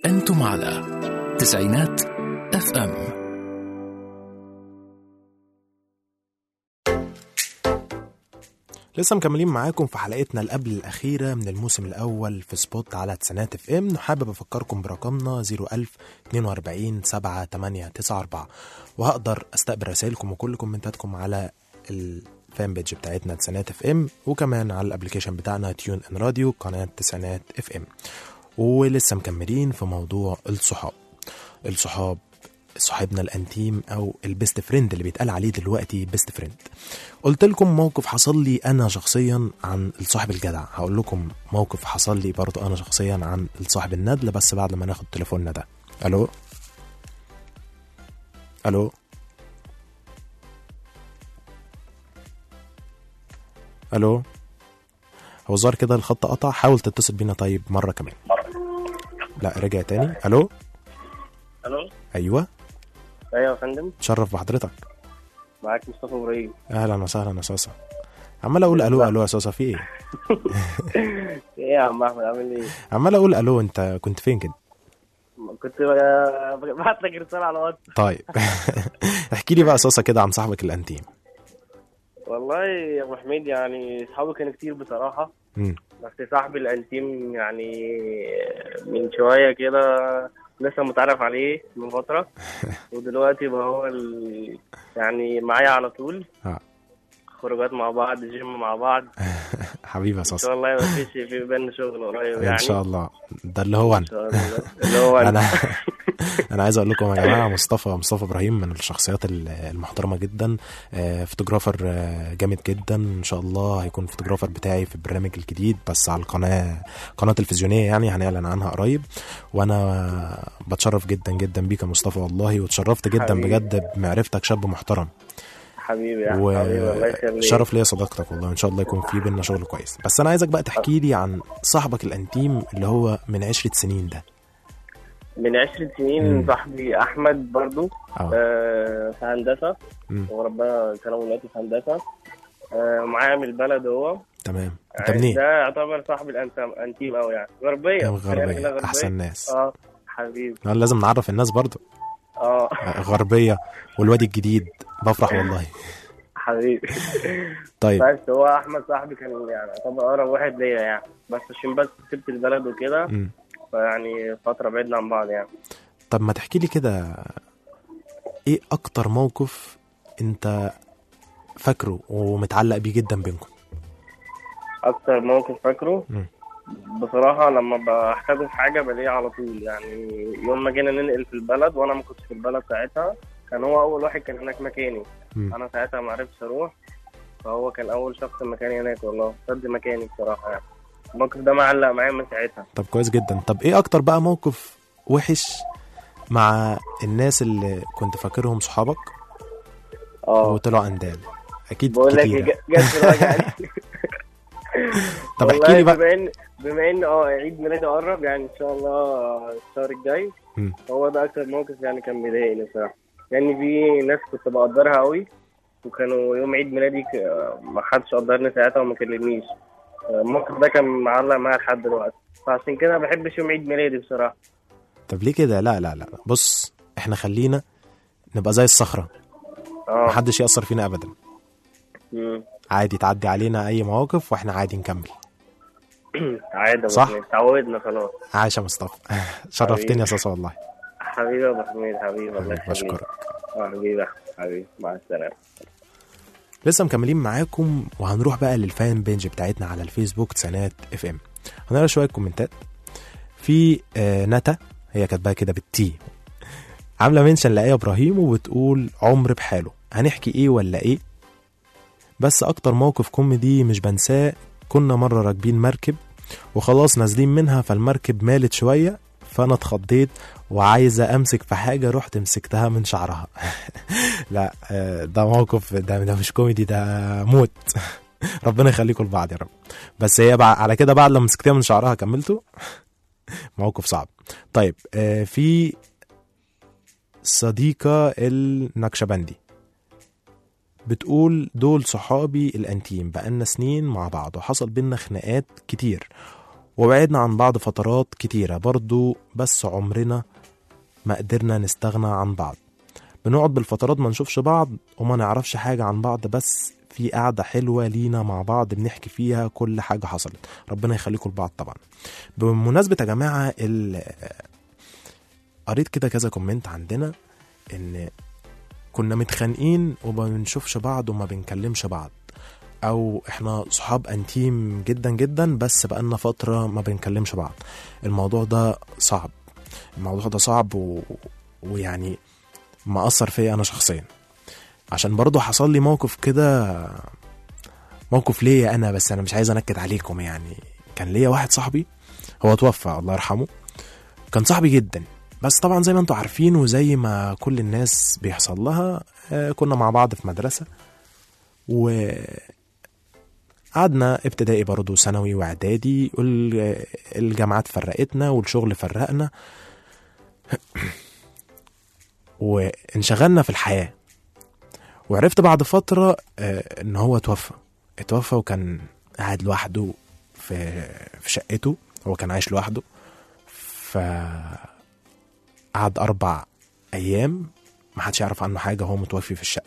أنتم على تسعينات اف ام لسه مكملين معاكم في حلقتنا اللي قبل الأخيرة من الموسم الأول في سبوت على تسعينات اف ام حابب أفكركم برقمنا 01000 42 7 8 9 4 وهقدر أستقبل رسائلكم وكل كومنتاتكم على الفان بيج بتاعتنا تسعينات اف ام وكمان على الابلكيشن بتاعنا تيون ان راديو قناة تسعينات اف ام ولسه مكملين في موضوع الصحاب الصحاب صاحبنا الانتيم او البيست فريند اللي بيتقال عليه دلوقتي بيست فريند قلت لكم موقف حصل لي انا شخصيا عن الصاحب الجدع هقول لكم موقف حصل لي برضه انا شخصيا عن الصاحب الندل بس بعد ما ناخد تليفوننا ده الو الو الو هو ظهر كده الخط قطع حاول تتصل بينا طيب مره كمان لا رجع تاني الو الو ايوه ايوه يا فندم تشرف بحضرتك معاك مصطفى ابراهيم اهلا وسهلا يا صاصه عمال اقول الو الو يا صاصه في ايه ايه يا عم احمد عامل ايه؟ عمال اقول الو انت كنت فين كده كنت ببعت لك رساله على الواتس طيب احكي لي بقى صاصه كده عن صاحبك الانتيم والله يا ابو حميد يعني اصحابي كانوا كتير بصراحه مم. بس صاحبي الانتيم يعني من شويه كده لسه متعرف عليه من فتره ودلوقتي بقى هو ال... يعني معايا على طول آه. خروجات مع بعض جيم مع بعض حبيبي يا ان صاصه شاء الله ما فيش في بيننا شغل قريب يعني ان شاء الله ده اللي هو ان انا شاء الله اللي هو انا انا انا عايز اقول لكم يا جماعه مصطفى مصطفى ابراهيم من الشخصيات ال- المحترمه جدا آه، فوتوغرافر آه، جامد جدا ان شاء الله هيكون فوتوغرافر بتاعي في البرنامج الجديد بس على القناه قناه تلفزيونيه يعني هنعلن عنها قريب وانا بتشرف جدا جدا بيك يا مصطفى والله واتشرفت جدا حبيبي. بجد بمعرفتك شاب محترم حبيبي يا حبيبي الله يخليك وشرف ليا صداقتك والله ان شاء الله يكون في بينا شغل كويس بس انا عايزك بقى تحكي لي عن صاحبك الانتيم اللي هو من عشرة سنين ده من عشر سنين مم. صاحبي احمد برضو اه آه في هندسه مم. وربنا كرمه دلوقتي في هندسه آه معايا من البلد هو تمام انت يعني منين؟ ده يعتبر صاحبي الانتيم انتيم قوي يعني غربيه من خلينا كده غربية احسن ناس اه حبيبي آه، لازم نعرف الناس برضو اه آه، غربية والوادي الجديد بفرح والله حبيبي طيب بس هو احمد صاحبي كان يعني يعتبر اقرب واحد ليا يعني بس عشان بس سبت البلد وكده مم. فيعني فتره بعدنا عن بعض يعني طب ما تحكي لي كده ايه اكتر موقف انت فاكره ومتعلق بيه جدا بينكم اكتر موقف فاكره مم. بصراحة لما بحتاجه في حاجة بلاقيه على طول يعني يوم ما جينا ننقل في البلد وأنا ما كنتش في البلد ساعتها كان هو أول واحد كان هناك مكاني مم. أنا ساعتها ما عرفتش أروح فهو كان أول شخص مكاني هناك والله سد مكاني بصراحة يعني الموقف ده معلق معايا من ساعتها طب كويس جدا طب ايه اكتر بقى موقف وحش مع الناس اللي كنت فاكرهم صحابك اه وطلعوا اندال اكيد بقول لك كتير جت في الوجع دي. طب والله احكي لي بقى بما ان بما ان اه عيد ميلادي قرب يعني ان شاء الله الشهر الجاي مم. هو ده اكتر موقف يعني كان مضايقني بصراحه لان يعني في ناس كنت بقدرها قوي وكانوا يوم عيد ميلادي ك- ما حدش قدرني ساعتها وما كلمنيش الموقف ده كان معلق معايا لحد دلوقتي فعشان كده ما بحبش يوم عيد ميلادي بصراحه طب ليه كده لا لا لا بص احنا خلينا نبقى زي الصخرة اه محدش يأثر فينا ابدا مم. عادي تعدي علينا اي مواقف واحنا عادي نكمل عادي يا صح. أبو حميد، اتعودنا خلاص عاش يا مصطفى شرفتني يا صاصة والله حبيبي يا ابو حميد حبيبي الله حبيبي، يخليك بشكرك آه، حبيبي يا أحمد، حبيبي مع السلامه لسه مكملين معاكم وهنروح بقى للفان بيج بتاعتنا على الفيسبوك تسانات اف ام هنقرا شويه كومنتات في آه نتا هي كاتباها كده بالتي عامله منشن لآية ابراهيم وبتقول عمر بحاله هنحكي ايه ولا ايه بس اكتر موقف كوميدي مش بنساه كنا مره راكبين مركب وخلاص نازلين منها فالمركب مالت شويه فانا اتخضيت وعايزه امسك في حاجه رحت مسكتها من شعرها لا آه، ده موقف ده, ده مش كوميدي ده موت ربنا يخليكم لبعض يا رب بس هي بع... على كده بعد لما مسكتها من شعرها كملته موقف صعب طيب آه، في صديقة النكشبندي بتقول دول صحابي الانتيم بقالنا سنين مع بعض وحصل بينا خناقات كتير وبعدنا عن بعض فترات كتيرة برضو بس عمرنا ما قدرنا نستغنى عن بعض بنقعد بالفترات ما نشوفش بعض وما نعرفش حاجة عن بعض بس في قعدة حلوة لينا مع بعض بنحكي فيها كل حاجة حصلت ربنا يخليكم لبعض طبعا بمناسبة يا جماعة ال- قريت كده كذا كومنت عندنا ان كنا متخانقين وما بنشوفش بعض وما بنكلمش بعض او احنا صحاب انتيم جدا جدا بس بقالنا فترة ما بنكلمش بعض الموضوع ده صعب الموضوع ده صعب و... ويعني مأثر فيا انا شخصيا عشان برضو حصل لي موقف كده موقف ليا انا بس انا مش عايز انكد عليكم يعني كان ليا واحد صاحبي هو توفى الله يرحمه كان صاحبي جدا بس طبعا زي ما انتم عارفين وزي ما كل الناس بيحصل لها آه، كنا مع بعض في مدرسة و قعدنا ابتدائي برضه ثانوي واعدادي وال- الجامعات فرقتنا والشغل فرقنا وانشغلنا في الحياة وعرفت بعد فترة آه، ان هو توفى اتوفى وكان قاعد لوحده في في شقته هو كان عايش لوحده ف قعد أربع أيام ما حدش يعرف عنه حاجة هو متوفي في الشقة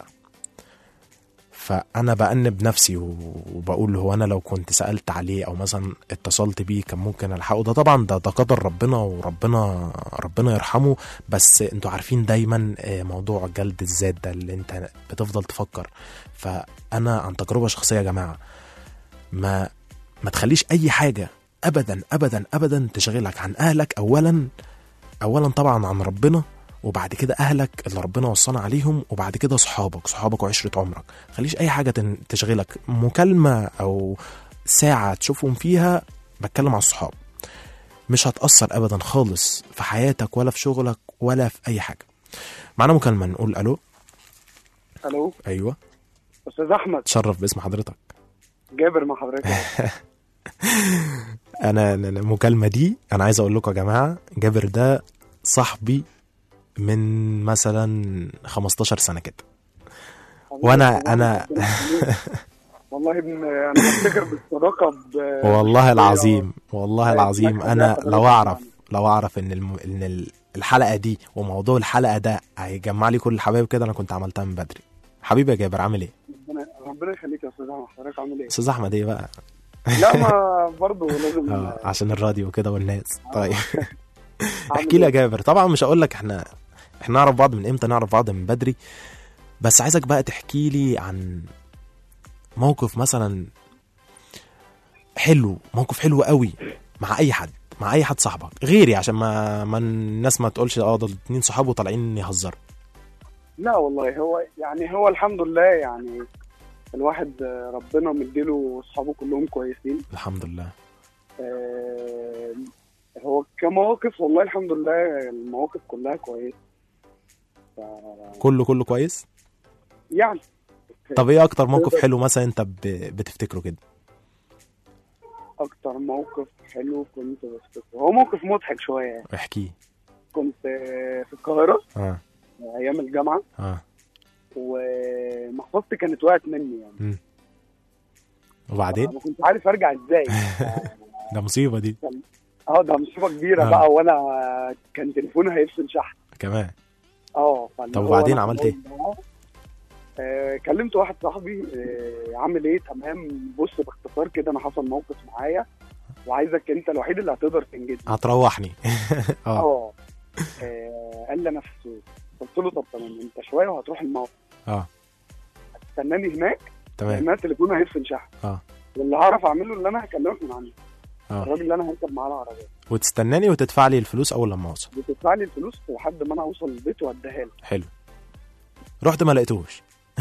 فأنا بأنب نفسي و- وبقول هو أنا لو كنت سألت عليه أو مثلا اتصلت بيه كان ممكن ألحقه ده طبعا ده ده قدر ربنا وربنا ربنا يرحمه بس انتوا عارفين دايما آه، موضوع جلد الذات ده اللي انت بتفضل تفكر فأنا عن تجربة شخصية يا جماعة ما ما تخليش أي حاجة أبدا أبدا أبدا تشغلك عن أهلك أولا اولا طبعا عن ربنا وبعد كده اهلك اللي ربنا وصانا عليهم وبعد كده صحابك صحابك وعشره عمرك خليش اي حاجه تن- تشغلك مكالمه او ساعه تشوفهم فيها بتكلم على الصحاب مش هتاثر ابدا خالص في حياتك ولا في شغلك ولا في اي حاجه معانا مكالمه نقول الو الو ايوه استاذ احمد تشرف باسم حضرتك جابر مع حضرتك انا أنا- أنا المكالمه دي انا عايز اقول لكم يا جماعه جابر ده صاحبي من مثلا 15 سنه كده وانا انا والله يا ابن انا بفتكر بالصداقه ب... والله العظيم والله طيب، العظيم مكتب انا حضرتك لو اعرف يعني. لو اعرف ان الم... ان ال- الحلقه دي وموضوع الحلقه ده هيجمع لي كل الحبايب كده انا كنت عملتها من بدري حبيبي يا جابر عامل ايه ربنا ربنا يخليك يا استاذ احمد حضرتك عامل ايه؟ استاذ احمد ايه بقى لا ما برضه لازم اه عشان الراديو وكده والناس طيب عامل احكي لي يا إيه؟ جابر طبعا مش هقول لك احنا احنا نعرف بعض من امتى نعرف بعض من بدري بس عايزك بقى تحكي لي عن موقف مثلا حلو موقف حلو قوي مع اي حد مع اي حد صاحبك غيري عشان ما ما الناس ما تقولش اه دول اتنين صحاب وطالعين يهزروا لا والله هو يعني هو الحمد لله يعني الواحد آه، ربنا مديله اصحابه كلهم كويسين الحمد لله آه، هو كمواقف والله الحمد لله المواقف كلها كويسه ف- كله كله كويس يعني طب ايه اكتر موقف حلو مثلا انت ب- بتفتكره كده اكتر موقف حلو كنت بفتكره هو موقف مضحك شويه يعني احكيه كنت آه، في القاهره اه ايام الجامعه اه ومحفظتي كانت وقعت مني يعني وبعدين ما كنت عارف ارجع ازاي ده مصيبه دي اه ده مصيبه كبيره آه. بقى وانا كان تليفوني هيفصل شحن كمان اه فاللي طب هو وبعدين أنا عملت ايه؟ خلاص بقى، آه كلمت واحد صاحبي آه عامل ايه تمام بص باختصار كده انا حصل موقف معايا وعايزك انت الوحيد اللي هتقدر تنجدني هتروحني اه اه آه، قال لي انا في السوق قلت له طب تمام انت شويه وهتروح الموقف اه استناني هناك تمام لان أنا تليفوني هيفصل شحن اه واللي هعرف اعمله اللي انا هكلمك من عنده اه الراجل اللي انا هركب معاه العربيه وتستناني وتدفع لي الفلوس اول لما اوصل بتدفع لي الفلوس لحد ما انا اوصل البيت واديها له حلو رحت ما لقيتوش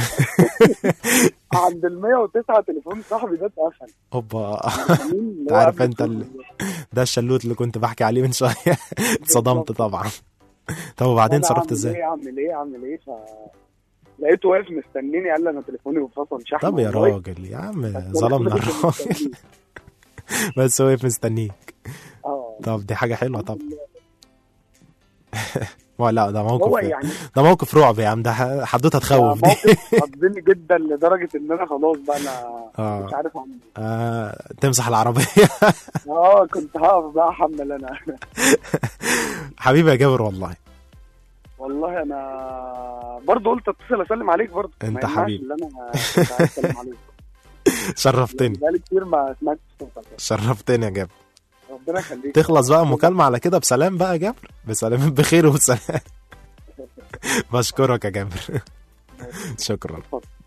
عند ال 109 تليفون صاحبي ده اتقفل اوبا مين انت اللي هو عارف قبل انت الفلوس ال... ده الشلوت اللي كنت بحكي عليه من شويه اتصدمت طبعا طب وبعدين أنا صرفت أعمل ازاي ايه اعمل ايه اعمل ايه ف لقيته واقف مستنيني قال لي انا تليفوني فصل شحن طب يا والله. راجل يا عم بس أنا ظلمنا كنت الراجل مستنيه. بس هو واقف مستنيك اه طب دي حاجه حلوه طب ما لا ده موقف هو يعني ده موقف رعب يا عم ده ح- حدوته تخوف دي موقف خضني جدا لدرجه ان انا خلاص بقى انا آه. مش عارف اعمل إيه. آه تمسح العربيه اه كنت هقف بقى احمل انا حبيبي يا جابر والله والله انا برضه قلت اتصل اسلم عليك برضه ما أنت يمنعش حبيبي. اللي انا كنت عايز اسلم عليك شرفتني بقالي كتير ما سمعتش صوتك شرفتني يا جابر ربنا يخليك تخلص بقى مكالمة على كده بسلام بقى يا جابر بسلام بخير وسلام بشكرك يا جابر شكرا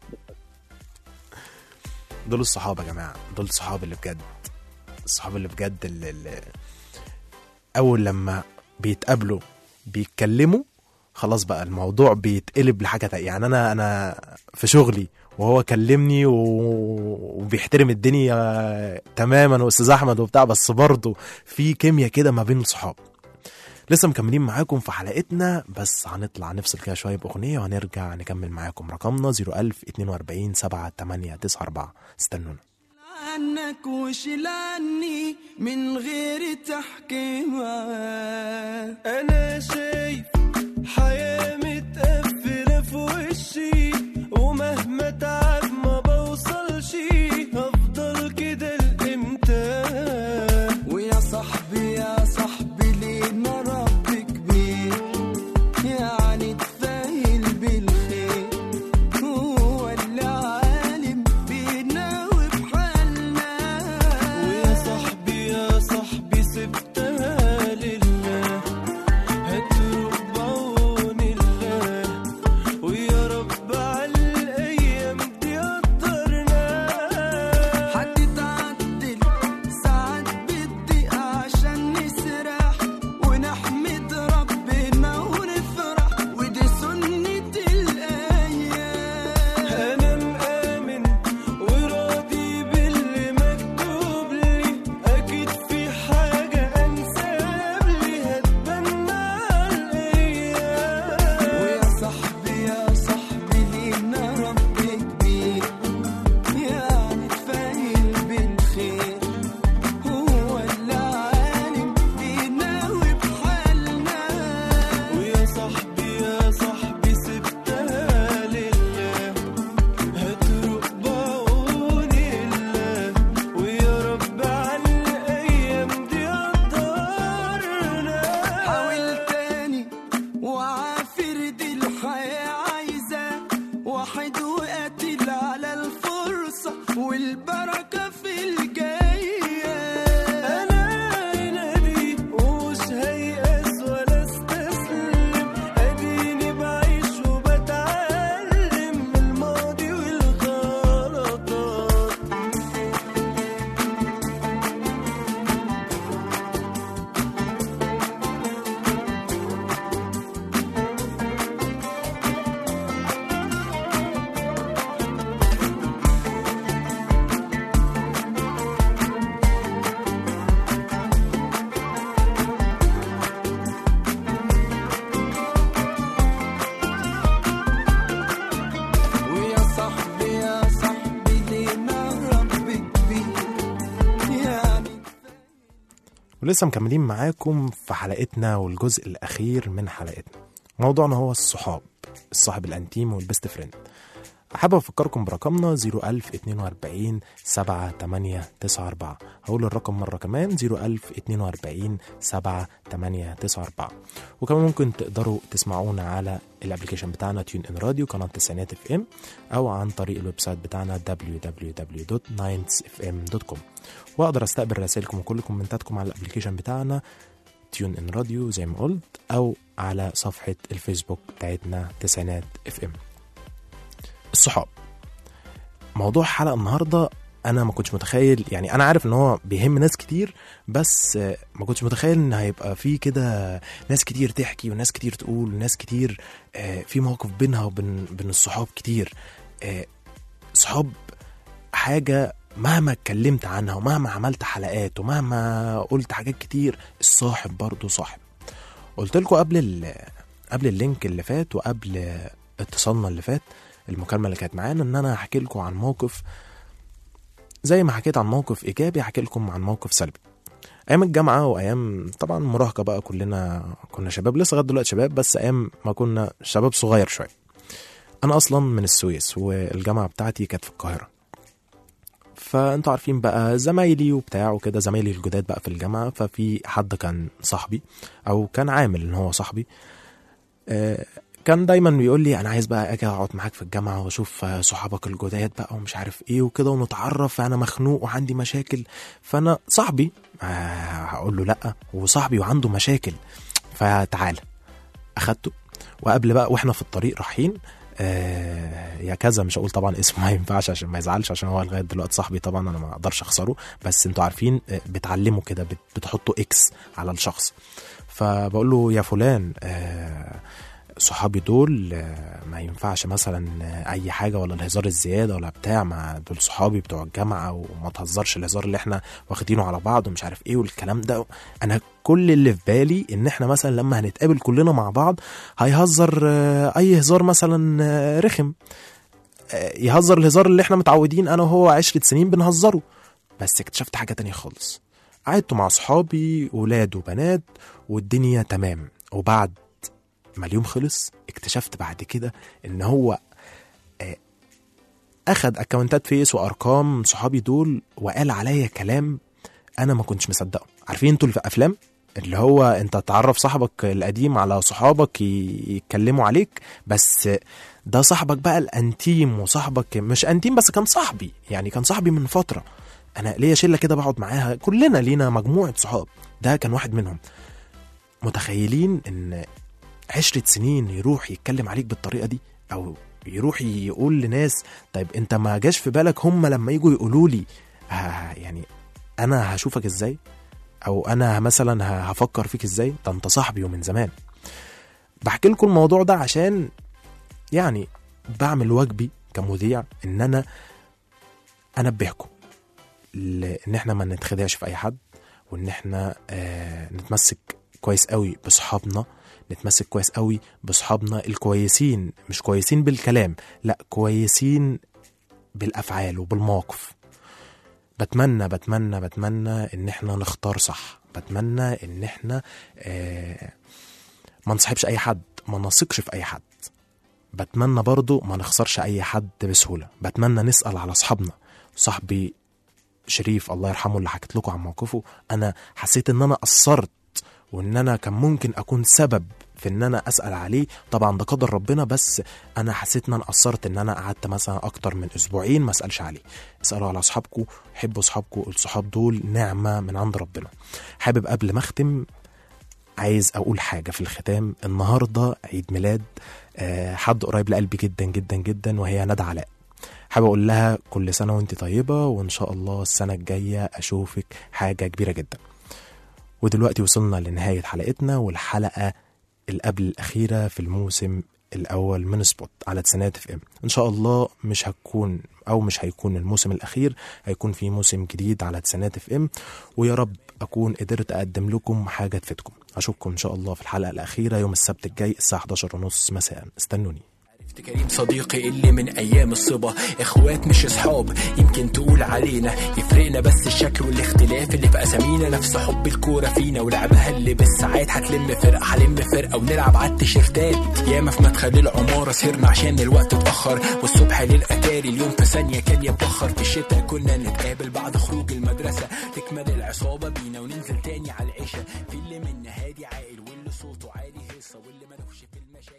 دول الصحاب يا جماعة دول الصحاب اللي بجد الصحاب اللي بجد اللي, اللي أول لما بيتقابلوا بيتكلموا خلاص بقى الموضوع بيتقلب لحاجة تانية يعني أنا أنا في شغلي وهو كلمني و... وبيحترم الدنيا تماما واستاذ احمد وبتاع بس برضه في كيمياء كده ما بين الصحاب لسه مكملين معاكم في حلقتنا بس هنطلع نفصل كده شويه باغنيه وهنرجع نكمل معاكم رقمنا 01042 7894 استنونا عنك وشيل عني من غير تحكيم انا شايف حياة متقفلة في وشي ومهما تعب ما بوصلش هفضل كده لامتى ويا صاحبي يا صاحبي لينا رب كبير يعني تفايل بالخير هو اللي عالم بينا وبحالنا ويا صاحبي يا صاحبي سبتها لله هتروح بعون الله ويا رب على الايام دي قدرنا هتتعدل ساعات بالضيق عشان نسرح ونحمد ربنا ونفرح ودي سنة الأيام أنا مآمن وراضي باللي مكتوب لي أكيد في حاجة أنساب لي هتبنى الأيام ويا صاحبي يا صاحبي لينا رب كبير يعني تفايل بالخير هو اللي عالم بينا وبحالنا ويا صاحبي يا صاحبي سبتها لله هتروح بعون الله ويا رب على الايام دي قدرنا حاول تاني وعافر دي الحياة عايزة واحد وقاتل على الفرصة والبركة في الجاية أنا هنادي ومش هيأس ولا استسلم أديني بعيش وبتعلم من الماضي والغلطات ويا صاحبي يا صاحبي لينا رب كبير يعني ولسه مكملين معاكم في حلقتنا والجزء الأخير من حلقتنا موضوعنا هو الصحاب الصاحب الأنتيم والبيست فريند حابب أفكركم برقمنا 01042 7894 هقول الرقم مرة كمان 01042 7894 وكمان ممكن تقدروا تسمعونا على الابلكيشن بتاعنا تيون ان راديو قناة تسعينات اف ام او عن طريق الويب سايت بتاعنا www.9fm.com واقدر استقبل رسائلكم وكل كومنتاتكم على الابلكيشن بتاعنا تيون ان راديو زي ما قلت او على صفحة الفيسبوك بتاعتنا تسعينات اف ام الصحاب موضوع حلقة النهاردة انا ما كنتش متخيل يعني انا عارف ان هو بيهم ناس كتير بس آه، ما كنتش متخيل ان هيبقى في كده ناس كتير تحكي وناس كتير تقول وناس كتير آه، في مواقف بينها وبين بين الصحاب كتير آه، صحاب حاجة مهما اتكلمت عنها ومهما عملت حلقات ومهما قلت حاجات كتير الصاحب برضه صاحب قلت لكم قبل ال- قبل اللينك اللي فات وقبل اتصالنا اللي فات المكالمة اللي كانت معانا ان انا هحكي لكم عن موقف زي ما حكيت عن موقف ايجابي هحكي لكم عن موقف سلبي ايام الجامعه وايام طبعا المراهقه بقى كلنا كنا شباب لسه لغايه دلوقتي شباب بس ايام ما كنا شباب صغير شويه انا اصلا من السويس والجامعه بتاعتي كانت في القاهره فانتوا عارفين بقى زمايلي وبتاع وكده زمايلي الجداد بقى في الجامعه ففي حد كان صاحبي او كان عامل ان هو صاحبي آه، كان دايما بيقول لي انا عايز بقى اجي اقعد معاك في الجامعه واشوف آه، صحابك الجداد بقى ومش عارف ايه وكده ونتعرف انا مخنوق وعندي مشاكل فانا صاحبي آه، هقول له لا وصاحبي وعنده مشاكل فتعالى اخدته وقبل بقى واحنا في الطريق رايحين آه يا كذا مش هقول طبعا اسمه ما ينفعش عشان ما يزعلش عشان هو لغايه دلوقتي صاحبي طبعا انا ما اقدرش اخسره بس انتوا عارفين آه، بتعلموا كده بت- بتحطوا اكس على الشخص فبقول له يا فلان آه صحابي دول آه، ما ينفعش مثلا آه، اي حاجه ولا الهزار الزياده ولا بتاع ما دول صحابي بتوع الجامعه وما تهزرش الهزار اللي احنا واخدينه على بعض ومش عارف ايه والكلام ده انا كل اللي في بالي ان احنا مثلا لما هنتقابل كلنا مع بعض هيهزر آه، اي هزار مثلا آه، رخم آه، يهزر الهزار اللي احنا متعودين انا وهو عشرة سنين بنهزره بس اكتشفت حاجه تانية خالص قعدت مع صحابي ولاد وبنات والدنيا تمام وبعد ما اليوم خلص اكتشفت بعد كده ان هو آه، اخد اكونتات فيس وارقام صحابي دول وقال عليا كلام انا ما كنتش مصدقه عارفين انتوا اللي في افلام اللي هو انت تعرف صاحبك القديم على صحابك ي- يتكلموا عليك بس ده صاحبك بقى الانتيم وصاحبك مش انتيم بس كان صاحبي يعني كان صاحبي من فتره انا ليا شله كده بقعد معاها كلنا لينا مجموعه صحاب ده كان واحد منهم متخيلين ان عشرة سنين يروح يتكلم عليك بالطريقة دي أو يروح يقول لناس طيب أنت ما جاش في بالك هم لما يجوا يقولوا لي ها يعني أنا هشوفك إزاي أو أنا مثلا ه- هفكر فيك إزاي ده أنت صاحبي ومن زمان بحكي لكم الموضوع ده عشان يعني بعمل واجبي كمذيع إن أنا أنبهكم ل- إن إحنا ما نتخدعش في أي حد وإن إحنا آه نتمسك كويس قوي بصحابنا نتمسك كويس قوي بصحابنا الكويسين مش كويسين بالكلام لا كويسين بالافعال وبالمواقف بتمنى بتمنى بتمنى ان احنا نختار صح بتمنى ان احنا آه ما نصاحبش اي حد ما نثقش في اي حد بتمنى برضو ما نخسرش اي حد بسهوله بتمنى نسال على اصحابنا صاحبي شريف الله يرحمه اللي حكيت لكم عن موقفه انا حسيت ان انا قصرت وان انا كان ممكن اكون سبب في ان انا اسال عليه طبعا ده قدر ربنا بس انا حسيت ان انا قصرت ان انا قعدت مثلا اكتر من اسبوعين ما اسالش عليه اسالوا على اصحابكم حبوا اصحابكم الصحاب دول نعمه من عند ربنا حابب قبل ما اختم عايز اقول حاجه في الختام النهارده عيد ميلاد آه، حد قريب لقلبي جدا جدا جدا وهي ندى علاء حابب اقول لها كل سنه وانت طيبه وان شاء الله السنه الجايه اشوفك حاجه كبيره جدا ودلوقتي وصلنا لنهايه حلقتنا والحلقه اللي قبل الاخيره في الموسم الاول من سبوت على تسعينات اف ام ان شاء الله مش هتكون او مش هيكون الموسم الاخير هيكون في موسم جديد على تسعينات اف ام ويا رب اكون قدرت اقدم لكم حاجه تفيدكم اشوفكم ان شاء الله في الحلقه الاخيره يوم السبت الجاي الساعه 11 ونص مساء استنوني كريم صديقي اللي من ايام الصبا اخوات مش اصحاب يمكن تقول علينا يفرقنا بس الشكل والاختلاف اللي في اسامينا نفس حب الكوره فينا ولعبها اللي بالساعات هتلم فرقه هلم فرقه ونلعب على التيشيرتات ياما في مدخل العماره سهرنا عشان الوقت اتاخر والصبح للاتاري اليوم في ثانيه كان يتبخر في الشتاء كنا نتقابل بعد خروج المدرسه تكمل العصابه بينا وننزل تاني على العشاء في اللي منا هادي عاقل واللي صوته عالي هيصه واللي ملوش في المشاكل